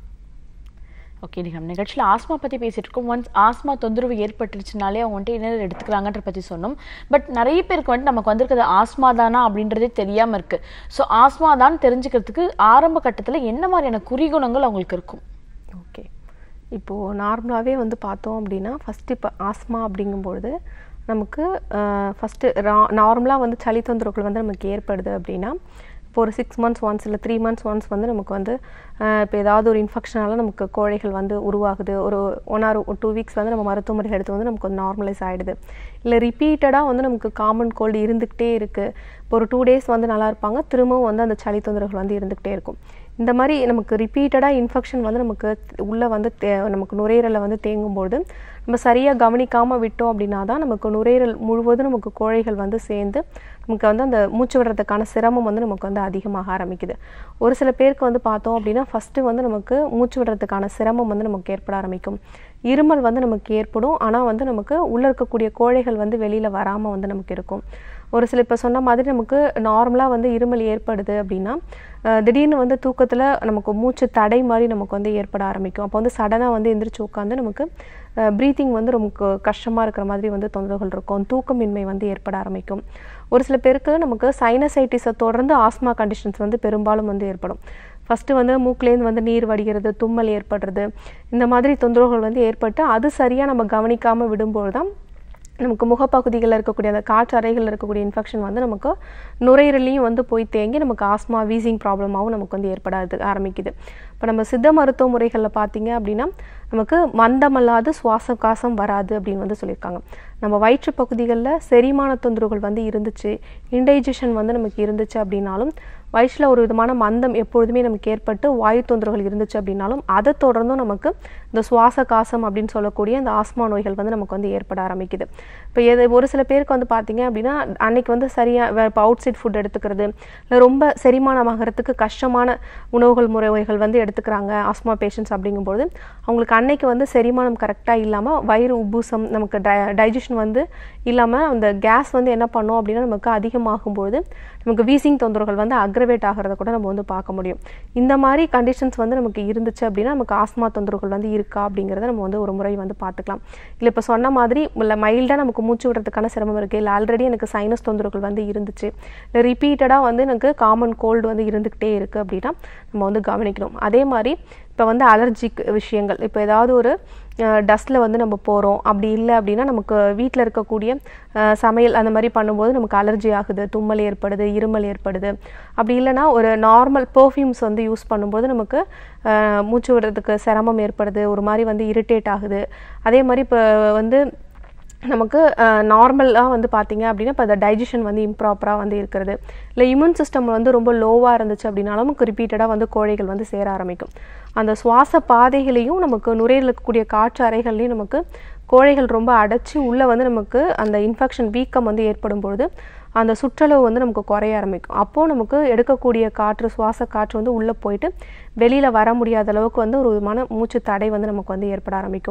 ஓகே நம்ம நிகழ்ச்சியில் ஆஸ்மா பற்றி பேசிட்டு இருக்கோம் ஒன்ஸ் ஆஸ்மா தொந்தரவு ஏற்பட்டுருச்சுனாலே அவங்க வந்துட்டு என்ன எடுத்துக்கிறாங்கன்ற பற்றி சொன்னோம் பட் நிறைய பேருக்கு வந்துட்டு நமக்கு வந்திருக்கிறது ஆஸ்மா தானா அப்படின்றதே தெரியாமல் இருக்கு ஸோ ஆஸ்மா தான் தெரிஞ்சுக்கிறதுக்கு ஆரம்ப கட்டத்தில் என்ன மாதிரியான குறிகுணங்கள் அவங்களுக்கு இருக்கும் ஓகே இப்போது நார்மலாகவே வந்து பார்த்தோம் அப்படின்னா ஃபஸ்ட்டு இப்போ ஆஸ்மா அப்படிங்கும்பொழுது நமக்கு ஃபஸ்ட்டு நார்மலாக வந்து சளி தொந்தரவுகள் வந்து நமக்கு ஏற்படுது அப்படின்னா இப்போ ஒரு சிக்ஸ் மந்த்ஸ் ஒன்ஸ் இல்லை த்ரீ மந்த்ஸ் ஒன்ஸ் வந்து நமக்கு வந்து இப்போ ஏதாவது ஒரு இன்ஃபெக்ஷனால நமக்கு கோழைகள் வந்து உருவாகுது ஒரு ஒன் ஆர் டூ வீக்ஸ் வந்து நம்ம மருத்துவ முறை எடுத்து வந்து நமக்கு வந்து நார்மலைஸ் ஆகிடுது இல்லை ரிப்பீட்டடாக வந்து நமக்கு காமன் கோல்டு இருந்துக்கிட்டே இருக்குது இப்போ ஒரு டூ டேஸ் வந்து நல்லா இருப்பாங்க திரும்பவும் வந்து அந்த சளி தொந்தரவுகள் வந்து இருந்துக்கிட்டே இருக்கும் இந்த மாதிரி நமக்கு ரிப்பீட்டடாக இன்ஃபெக்ஷன் வந்து நமக்கு உள்ளே வந்து தே நமக்கு நுரையீரலில் வந்து தேங்கும்போது நம்ம சரியாக கவனிக்காமல் விட்டோம் அப்படின்னா தான் நமக்கு நுரையீரல் முழுவதும் நமக்கு கோழைகள் வந்து சேர்ந்து நமக்கு வந்து அந்த மூச்சு விடுறதுக்கான சிரமம் வந்து நமக்கு வந்து அதிகமாக ஆரம்பிக்குது ஒரு சில பேருக்கு வந்து பார்த்தோம் அப்படின்னா ஃபஸ்ட்டு வந்து நமக்கு மூச்சு விடுறதுக்கான சிரமம் வந்து நமக்கு ஏற்பட ஆரம்பிக்கும் இருமல் வந்து நமக்கு ஏற்படும் ஆனால் வந்து நமக்கு உள்ளே இருக்கக்கூடிய கோழைகள் வந்து வெளியில் வராமல் வந்து நமக்கு இருக்கும் ஒரு சில இப்போ சொன்ன மாதிரி நமக்கு நார்மலாக வந்து இருமல் ஏற்படுது அப்படின்னா அஹ் திடீர்னு வந்து தூக்கத்தில் நமக்கு மூச்சு தடை மாதிரி நமக்கு வந்து ஏற்பட ஆரம்பிக்கும் அப்போ வந்து சடனாக வந்து எந்திரிச்சு உட்காந்து நமக்கு ப்ரீத்திங் வந்து நமக்கு கஷ்டமாக இருக்கிற மாதிரி வந்து தொந்தரவுகள் இருக்கும் தூக்கமின்மை வந்து ஏற்பட ஆரம்பிக்கும் ஒரு சில பேருக்கு நமக்கு சைனசைட்டிஸை தொடர்ந்து ஆஸ்மா கண்டிஷன்ஸ் வந்து பெரும்பாலும் வந்து ஏற்படும் ஃபஸ்ட்டு வந்து மூக்குலேருந்து வந்து நீர் வடிகிறது தும்மல் ஏற்படுறது இந்த மாதிரி தொந்தரவுகள் வந்து ஏற்பட்டு அது சரியாக நம்ம கவனிக்காமல் விடும்போது தான் நமக்கு முகப்பகுதிகளில் இருக்கக்கூடிய அந்த காற்று அறைகளில் இருக்கக்கூடிய இன்ஃபெக்ஷன் வந்து நமக்கு நுரையீரலையும் வந்து போய் தேங்கி நமக்கு ஆஸ்மா வீசிங் ப்ராப்ளமாகவும் நமக்கு வந்து ஏற்படாது ஆரம்பிக்குது இப்போ நம்ம சித்த மருத்துவ முறைகளில் பார்த்தீங்க அப்படின்னா நமக்கு மந்தமல்லாது சுவாச காசம் வராது அப்படின்னு வந்து சொல்லியிருக்காங்க நம்ம வயிற்று பகுதிகளில் செரிமான தொந்தரவுகள் வந்து இருந்துச்சு இன்டைஜஷன் வந்து நமக்கு இருந்துச்சு அப்படின்னாலும் வயிற்றில் ஒரு விதமான மந்தம் எப்பொழுதுமே நமக்கு ஏற்பட்டு வாயு தொந்தரவுகள் இருந்துச்சு அப்படின்னாலும் அதை தொடர்ந்தும் நமக்கு இந்த சுவாச காசம் அப்படின்னு சொல்லக்கூடிய இந்த ஆஸ்மா நோய்கள் வந்து நமக்கு வந்து ஏற்பட ஆரம்பிக்குது இப்போ எது ஒரு சில பேருக்கு வந்து பார்த்தீங்க அப்படின்னா அன்னைக்கு வந்து சரியாக இப்போ அவுட் சைட் ஃபுட் எடுத்துக்கிறது இல்லை ரொம்ப செரிமானமாகறதுக்கு கஷ்டமான உணவுகள் முறைகள் வந்து எடுத்துக்கிறாங்க ஆஸ்மா பேஷண்ட்ஸ் அப்படிங்கும்போது அவங்களுக்கு அன்னைக்கு வந்து செரிமானம் கரெக்டாக இல்லாமல் வயிறு உப்புசம் நமக்கு டை டைஜஷன் வந்து இல்லாமல் அந்த கேஸ் வந்து என்ன பண்ணும் அப்படின்னா நமக்கு அதிகமாகும்போது நமக்கு வீசிங் தொந்தரவுகள் வந்து அக்ரவேட் ஆகிறத கூட நம்ம வந்து பார்க்க முடியும் இந்த மாதிரி கண்டிஷன்ஸ் வந்து நமக்கு இருந்துச்சு அப்படின்னா நமக்கு ஆஸ்மா தொந்தரவுகள் வந்து இருக்கா அப்படிங்கிறத நம்ம வந்து ஒரு முறை வந்து பார்த்துக்கலாம் இல்லை இப்போ சொன்ன மாதிரி இல்லை மைல்டாக நமக்கு மூச்சு விடுறதுக்கான சிரமம் இருக்குது இல்லை ஆல்ரெடி எனக்கு சைனஸ் தொந்தரவுகள் வந்து இருந்துச்சு இல்லை ரிப்பீட்டடாக வந்து எனக்கு காமன் கோல்டு வந்து இருந்துக்கிட்டே இருக்குது அப்படின்னா நம்ம வந்து கவனிக்கணும் அதே மாதிரி இப்போ வந்து அலர்ஜிக் விஷயங்கள் இப்போ ஏதாவது ஒரு டஸ்ட்டில் வந்து நம்ம போகிறோம் அப்படி இல்லை அப்படின்னா நமக்கு வீட்டில் இருக்கக்கூடிய அஹ், சமையல் அந்த மாதிரி பண்ணும்போது நமக்கு அலர்ஜி ஆகுது தும்மல் ஏற்படுது இருமல் ஏற்படுது அப்படி இல்லைன்னா ஒரு நார்மல் பெர்ஃப்யூம்ஸ் வந்து யூஸ் பண்ணும்போது நமக்கு அஹ், மூச்சு விடுறதுக்கு சிரமம் ஏற்படுது ஒரு மாதிரி வந்து இரிட்டேட் ஆகுது அதே மாதிரி இப்போ வந்து நமக்கு நார்மலாக வந்து பார்த்தீங்க அப்படின்னா இப்போ அந்த டைஜஷன் வந்து இம்ப்ராப்பராக வந்து இருக்கிறது இல்லை இம்யூன் சிஸ்டம் வந்து ரொம்ப லோவாக இருந்துச்சு அப்படின்னாலும் நமக்கு ரிப்பீட்டடாக வந்து கோழைகள் வந்து சேர ஆரம்பிக்கும் அந்த சுவாச பாதைகளையும் நமக்கு நுரையில் இருக்கக்கூடிய காற்று அறைகள்லையும் நமக்கு கோழைகள் ரொம்ப அடைச்சி உள்ளே வந்து நமக்கு அந்த இன்ஃபெக்ஷன் வீக்கம் வந்து ஏற்படும் பொழுது அந்த சுற்றளவு வந்து நமக்கு குறைய ஆரம்பிக்கும் அப்போது நமக்கு எடுக்கக்கூடிய காற்று சுவாச காற்று வந்து உள்ளே போயிட்டு வெளியில் வர முடியாத அளவுக்கு வந்து ஒரு விதமான மூச்சு தடை வந்து நமக்கு வந்து ஏற்பட ஆரம்பிக்கும்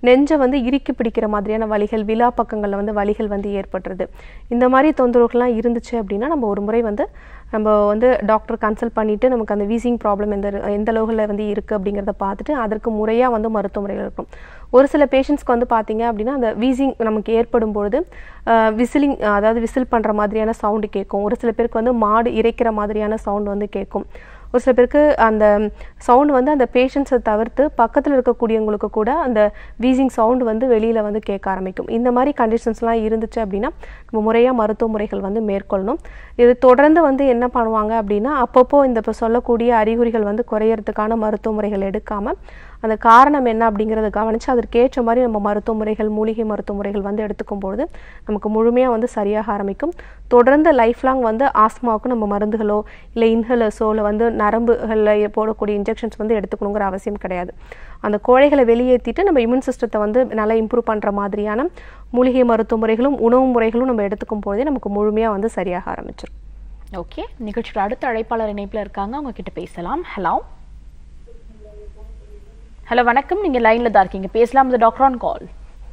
நெஞ்சை வந்து இறுக்கி பிடிக்கிற மாதிரியான வலிகள் விழா பக்கங்களில் வந்து வலிகள் வந்து ஏற்படுறது இந்த மாதிரி தொந்தரவுகள்லாம் இருந்துச்சு அப்படின்னா நம்ம ஒரு முறை வந்து நம்ம வந்து டாக்டர் கன்சல்ட் பண்ணிவிட்டு நமக்கு அந்த வீசிங் ப்ராப்ளம் எந்த எந்த அளவுகளில் வந்து இருக்குது அப்படிங்கிறத பார்த்துட்டு அதற்கு முறையாக வந்து மருத்துவ முறைகள் இருக்கும் ஒரு சில பேஷண்ட்ஸ்க்கு வந்து பார்த்தீங்க அப்படின்னா அந்த வீசிங் நமக்கு ஏற்படும் பொழுது விசிலிங் அதாவது விசில் பண்ணுற மாதிரியான சவுண்டு கேட்கும் ஒரு சில பேருக்கு வந்து மாடு இறைக்கிற மாதிரியான சவுண்ட் வந்து கேட்கும் ஒரு சில பேருக்கு அந்த சவுண்ட் வந்து அந்த பேஷண்ட்ஸை தவிர்த்து பக்கத்தில் இருக்கக்கூடியவங்களுக்கு கூட அந்த வீசிங் சவுண்ட் வந்து வெளியில் வந்து கேட்க ஆரம்பிக்கும் இந்த மாதிரி கண்டிஷன்ஸ்லாம் இருந்துச்சு அப்படின்னா நம்ம முறையாக மருத்துவ முறைகள் வந்து மேற்கொள்ளணும் இது தொடர்ந்து வந்து என்ன பண்ணுவாங்க அப்படின்னா அப்பப்போ இந்த இப்போ சொல்லக்கூடிய அறிகுறிகள் வந்து குறையறதுக்கான மருத்துவ முறைகள் எடுக்காமல் அந்த காரணம் என்ன அப்படிங்கிறத கவனித்து அதற்கேற்ற மாதிரி நம்ம மருத்துவ முறைகள் மூலிகை மருத்துவ முறைகள் வந்து எடுத்துக்கும் பொழுது நமக்கு முழுமையாக வந்து சரியாக ஆரம்பிக்கும் தொடர்ந்து லைஃப் லாங் வந்து ஆஸ்மாவுக்கு நம்ம மருந்துகளோ இல்லை இன்ஹலர்ஸோ இல்லை வந்து நரம்புகளில் போடக்கூடிய இன்ஜெக்ஷன்ஸ் வந்து எடுத்துக்கணுங்கிற அவசியம் கிடையாது அந்த கோழைகளை வெளியேற்றிட்டு நம்ம இம்யூன் சிஸ்டத்தை வந்து நல்லா இம்ப்ரூவ் பண்ணுற மாதிரியான மூலிகை மருத்துவ முறைகளும் உணவு முறைகளும் நம்ம எடுத்துக்கும் பொழுதே நமக்கு முழுமையாக வந்து சரியாக ஆரம்பிச்சிடும் ஓகே நிகழ்ச்சியோட அடுத்த அழைப்பாளர் இணைப்புல இருக்காங்க அவங்க கிட்ட பேசலாம் ஹலோ ஹலோ வணக்கம் நீங்க லைன்ல தான் இருக்கீங்க பேசலாம் இந்த டாக்டர் ஆன் கால்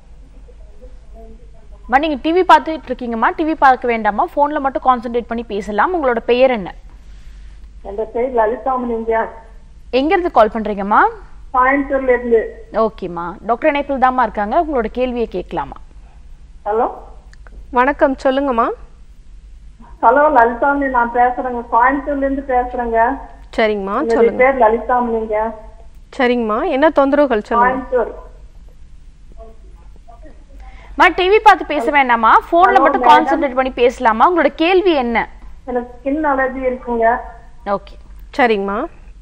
மா நீங்க டிவி பார்த்துட்டு இருக்கீங்கம்மா டிவி பார்க்க வேண்டாமா போன்ல மட்டும் கான்சென்ட்ரேட் பண்ணி பேசலாம் உங்களோட பெயர் என்ன என் பேர் லலிதாமணிங்க எங்க இருந்து கால் பண்றீங்கம்மா கோயம்புத்தூர்ல இருந்து ஓகேம்மா டாக்டர் இணைப்பில் தாம்மா இருக்காங்க உங்களோட கேள்வியை கேட்கலாமா ஹலோ வணக்கம் சொல்லுங்கம்மா ஹலோ லலிதாமணி நான் பேசுறேங்க கோயம்புத்தூர்ல இருந்து பேசுறேங்க சரிங்கம்மா என்னுடைய சொல்லுங்க பேர் லலிதாமணிங்க சரிங்கம்மா என்ன தொந்தரவுகள் சொல்லுங்க கோயம்புத்தூர் மா டிவி பார்த்து பேச வேண்டாமா போன்ல மட்டும் கான்சென்ட்ரேட் பண்ணி பேசலாமா உங்களோட கேள்வி என்ன எனக்கு ஸ்கின் அலர்ஜி இருக்குங்க ஓகே சரிங்கம்மா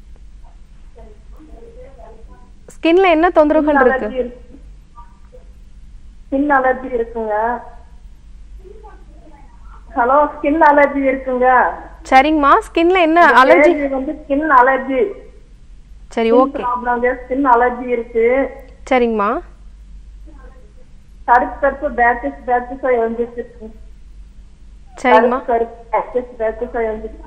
ஸ்கின்ல என்ன தொந்தரவுகள் இருக்கு அலர்ஜி இருக்கு ஸ்கின் அலர்ஜி இருக்குங்க ஹலோ ஸ்கின் அலர்ஜி இருக்குங்க சரிங்கம்மா ஸ்கின்ல என்ன அலர்ஜி பேபி வந்து ஸ்கின் அலர்ஜி சரி ஓகே ப்ராப்ளம்ங்க ஸ்கின் அலர்ஜி இருக்கு சரிங்கம்மா கருப்பு கருப்பு பேச்சஸ் பேச்சஸா எழுந்துச்சு சரிங்கம்மா கருப்பு பேச்சஸ் பேச்சஸா எழுந்துச்சு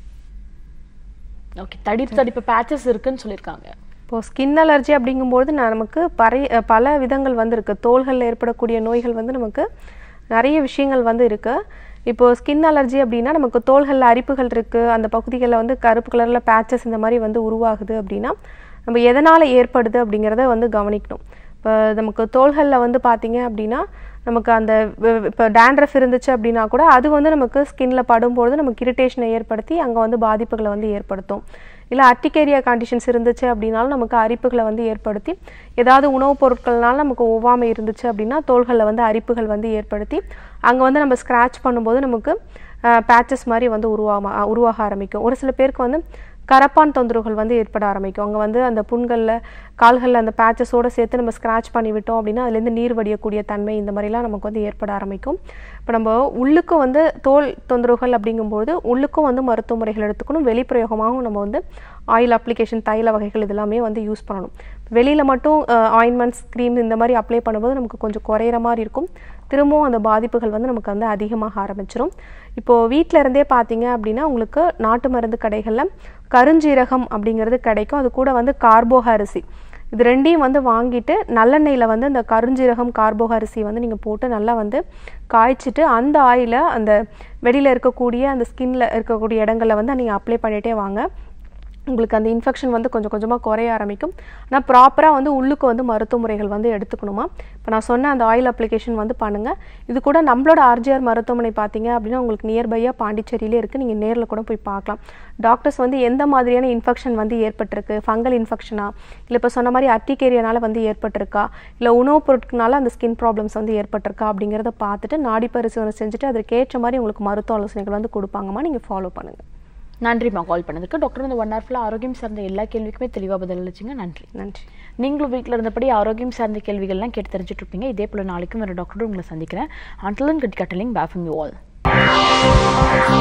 ஓகே தடிப்பு தடிப்பு பேச்சஸ் இருக்குன்னு சொல்லியிருக்காங்க இப்போ ஸ்கின் அலர்ஜி அப்படிங்கும்போது நான் நமக்கு பறை அஹ் பல விதங்கள் வந்து இருக்கு தோள்களில் ஏற்படக்கூடிய நோய்கள் வந்து நமக்கு நிறைய விஷயங்கள் வந்து இருக்கு இப்போ ஸ்கின் அலர்ஜி அப்படின்னா நமக்கு தோள்களில் அரிப்புகள் இருக்கு அந்த பகுதிகளில் வந்து கருப்பு கலர்ல பேச்சஸ் இந்த மாதிரி வந்து உருவாகுது அப்படின்னா நம்ம எதனால ஏற்படுது அப்படிங்கிறத வந்து கவனிக்கணும் இப்போ நமக்கு தோள்களில் வந்து பார்த்தீங்க அப்படின்னா நமக்கு அந்த வ- இப்போ டேண்ட்ரஃப் இருந்துச்சு அப்படின்னா கூட அது வந்து நமக்கு ஸ்கின்ல படும்பொழுது நமக்கு இரிட்டேஷனை ஏற்படுத்தி அங்கே வந்து பாதிப்புகளை வந்து ஏற்படுத்தும் இல்லை அர்டிகேரியா கண்டிஷன்ஸ் இருந்துச்சு அப்படின்னாலும் நமக்கு அரிப்புகளை வந்து ஏற்படுத்தி ஏதாவது உணவுப் பொருட்கள்னால நமக்கு ஒவ்வாமை இருந்துச்சு அப்படின்னா தோள்களில் வந்து அரிப்புகள் வந்து ஏற்படுத்தி அங்கே வந்து நம்ம ஸ்க்ராட்ச் பண்ணும்போது நமக்கு பேச்சஸ் மாதிரி வந்து உருவாக உருவாக ஆரம்பிக்கும் ஒரு சில பேருக்கு வந்து கரப்பான் தொந்தரவுகள் வந்து ஏற்பட ஆரம்பிக்கும் அங்கே வந்து அந்த புண்களில் கால்களில் அந்த பேச்சஸோடு சேர்த்து நம்ம ஸ்க்ராட்ச் பண்ணி விட்டோம் அப்படின்னா அதுலேருந்து நீர் வடியக்கூடிய தன்மை இந்த மாதிரிலாம் நமக்கு வந்து ஏற்பட ஆரம்பிக்கும் இப்போ நம்ம உள்ளுக்கும் வந்து தோல் தொந்தரவுகள் அப்படிங்கும்போது உள்ளுக்கும் வந்து மருத்துவ முறைகள் எடுத்துக்கணும் வெளிப்பிரயோகமாகவும் நம்ம வந்து ஆயில் அப்ளிகேஷன் தைல வகைகள் இதெல்லாமே வந்து யூஸ் பண்ணணும் வெளியில் மட்டும் ஆயின்மெண்ட்ஸ் க்ரீம் இந்த மாதிரி அப்ளை பண்ணும்போது நமக்கு கொஞ்சம் குறையிற மாதிரி இருக்கும் திரும்பவும் அந்த பாதிப்புகள் வந்து நமக்கு வந்து அதிகமாக ஆரம்பிச்சிரும் இப்போது வீட்டில் இருந்தே பார்த்தீங்க அப்படின்னா உங்களுக்கு நாட்டு மருந்து கடைகளில் கருஞ்சீரகம் அப்படிங்கிறது கிடைக்கும் அது கூட வந்து கார்போக அரிசி இது ரெண்டையும் வந்து வாங்கிட்டு நல்லெண்ணெயில் வந்து இந்த கருஞ்சீரகம் கார்போக அரிசி வந்து நீங்கள் போட்டு நல்லா வந்து காய்ச்சிட்டு அந்த ஆயிலை அந்த வெளியில் இருக்கக்கூடிய அந்த ஸ்கின்ல இருக்கக்கூடிய இடங்களில் வந்து நீங்கள் அப்ளை பண்ணிகிட்டே வாங்க உங்களுக்கு அந்த இன்ஃபெக்ஷன் வந்து கொஞ்சம் கொஞ்சமாக குறைய ஆரம்பிக்கும் ஆனால் ப்ராப்பராக வந்து உள்ளுக்கு வந்து மருத்துவ முறைகள் வந்து எடுத்துக்கணுமா இப்போ நான் சொன்ன அந்த ஆயில் அப்ளிகேஷன் வந்து பண்ணுங்கள் இது கூட நம்மளோட ஆர்ஜிஆர் மருத்துவமனை பார்த்தீங்க அப்படின்னா உங்களுக்கு நியர்பையாக பாண்டிச்சேரியிலே இருக்குது நீங்கள் நேரில் கூட போய் பார்க்கலாம் டாக்டர்ஸ் வந்து எந்த மாதிரியான இன்ஃபெக்ஷன் வந்து ஏற்பட்டிருக்கு ஃபங்கல் இன்ஃபெக்ஷனா இல்லை இப்போ சொன்ன மாதிரி அர்டிகேரியானால வந்து ஏற்பட்டிருக்கா இல்லை உணவுப் பொருட்களால அந்த ஸ்கின் ப்ராப்ளம்ஸ் வந்து ஏற்பட்டிருக்கா அப்படிங்கிறத பார்த்துட்டு நாடி பரிசோதனை செஞ்சுட்டு அதற்கேற்ற மாதிரி உங்களுக்கு மருத்துவ ஆலோசனைகள் வந்து கொடுப்பாங்கம்மா நீங்கள் ஃபாலோ பண்ணுங்கள் நன்றிம்மா கால் பண்ணதுக்கு டாக்டர் இந்த ஒன் ஹவர் ஃபுல்லாக ஆரோக்கியம் சார்ந்த எல்லா கேள்விக்குமே தெளிவாக பதில் அளிச்சிங்க நன்றி நன்றி நீங்களும் வீட்டில் இருந்தபடி ஆரோக்கியம் சார்ந்த கேள்விகள்லாம் கேட்டு தெரிஞ்சுட்டு இருப்பீங்க இதே போல் நாளைக்கும் வேறு டாக்டரும் உங்களை சந்திக்கிறேன் அண்டலன் கட் கட்டலிங் பேஃபம் யூ ஆல்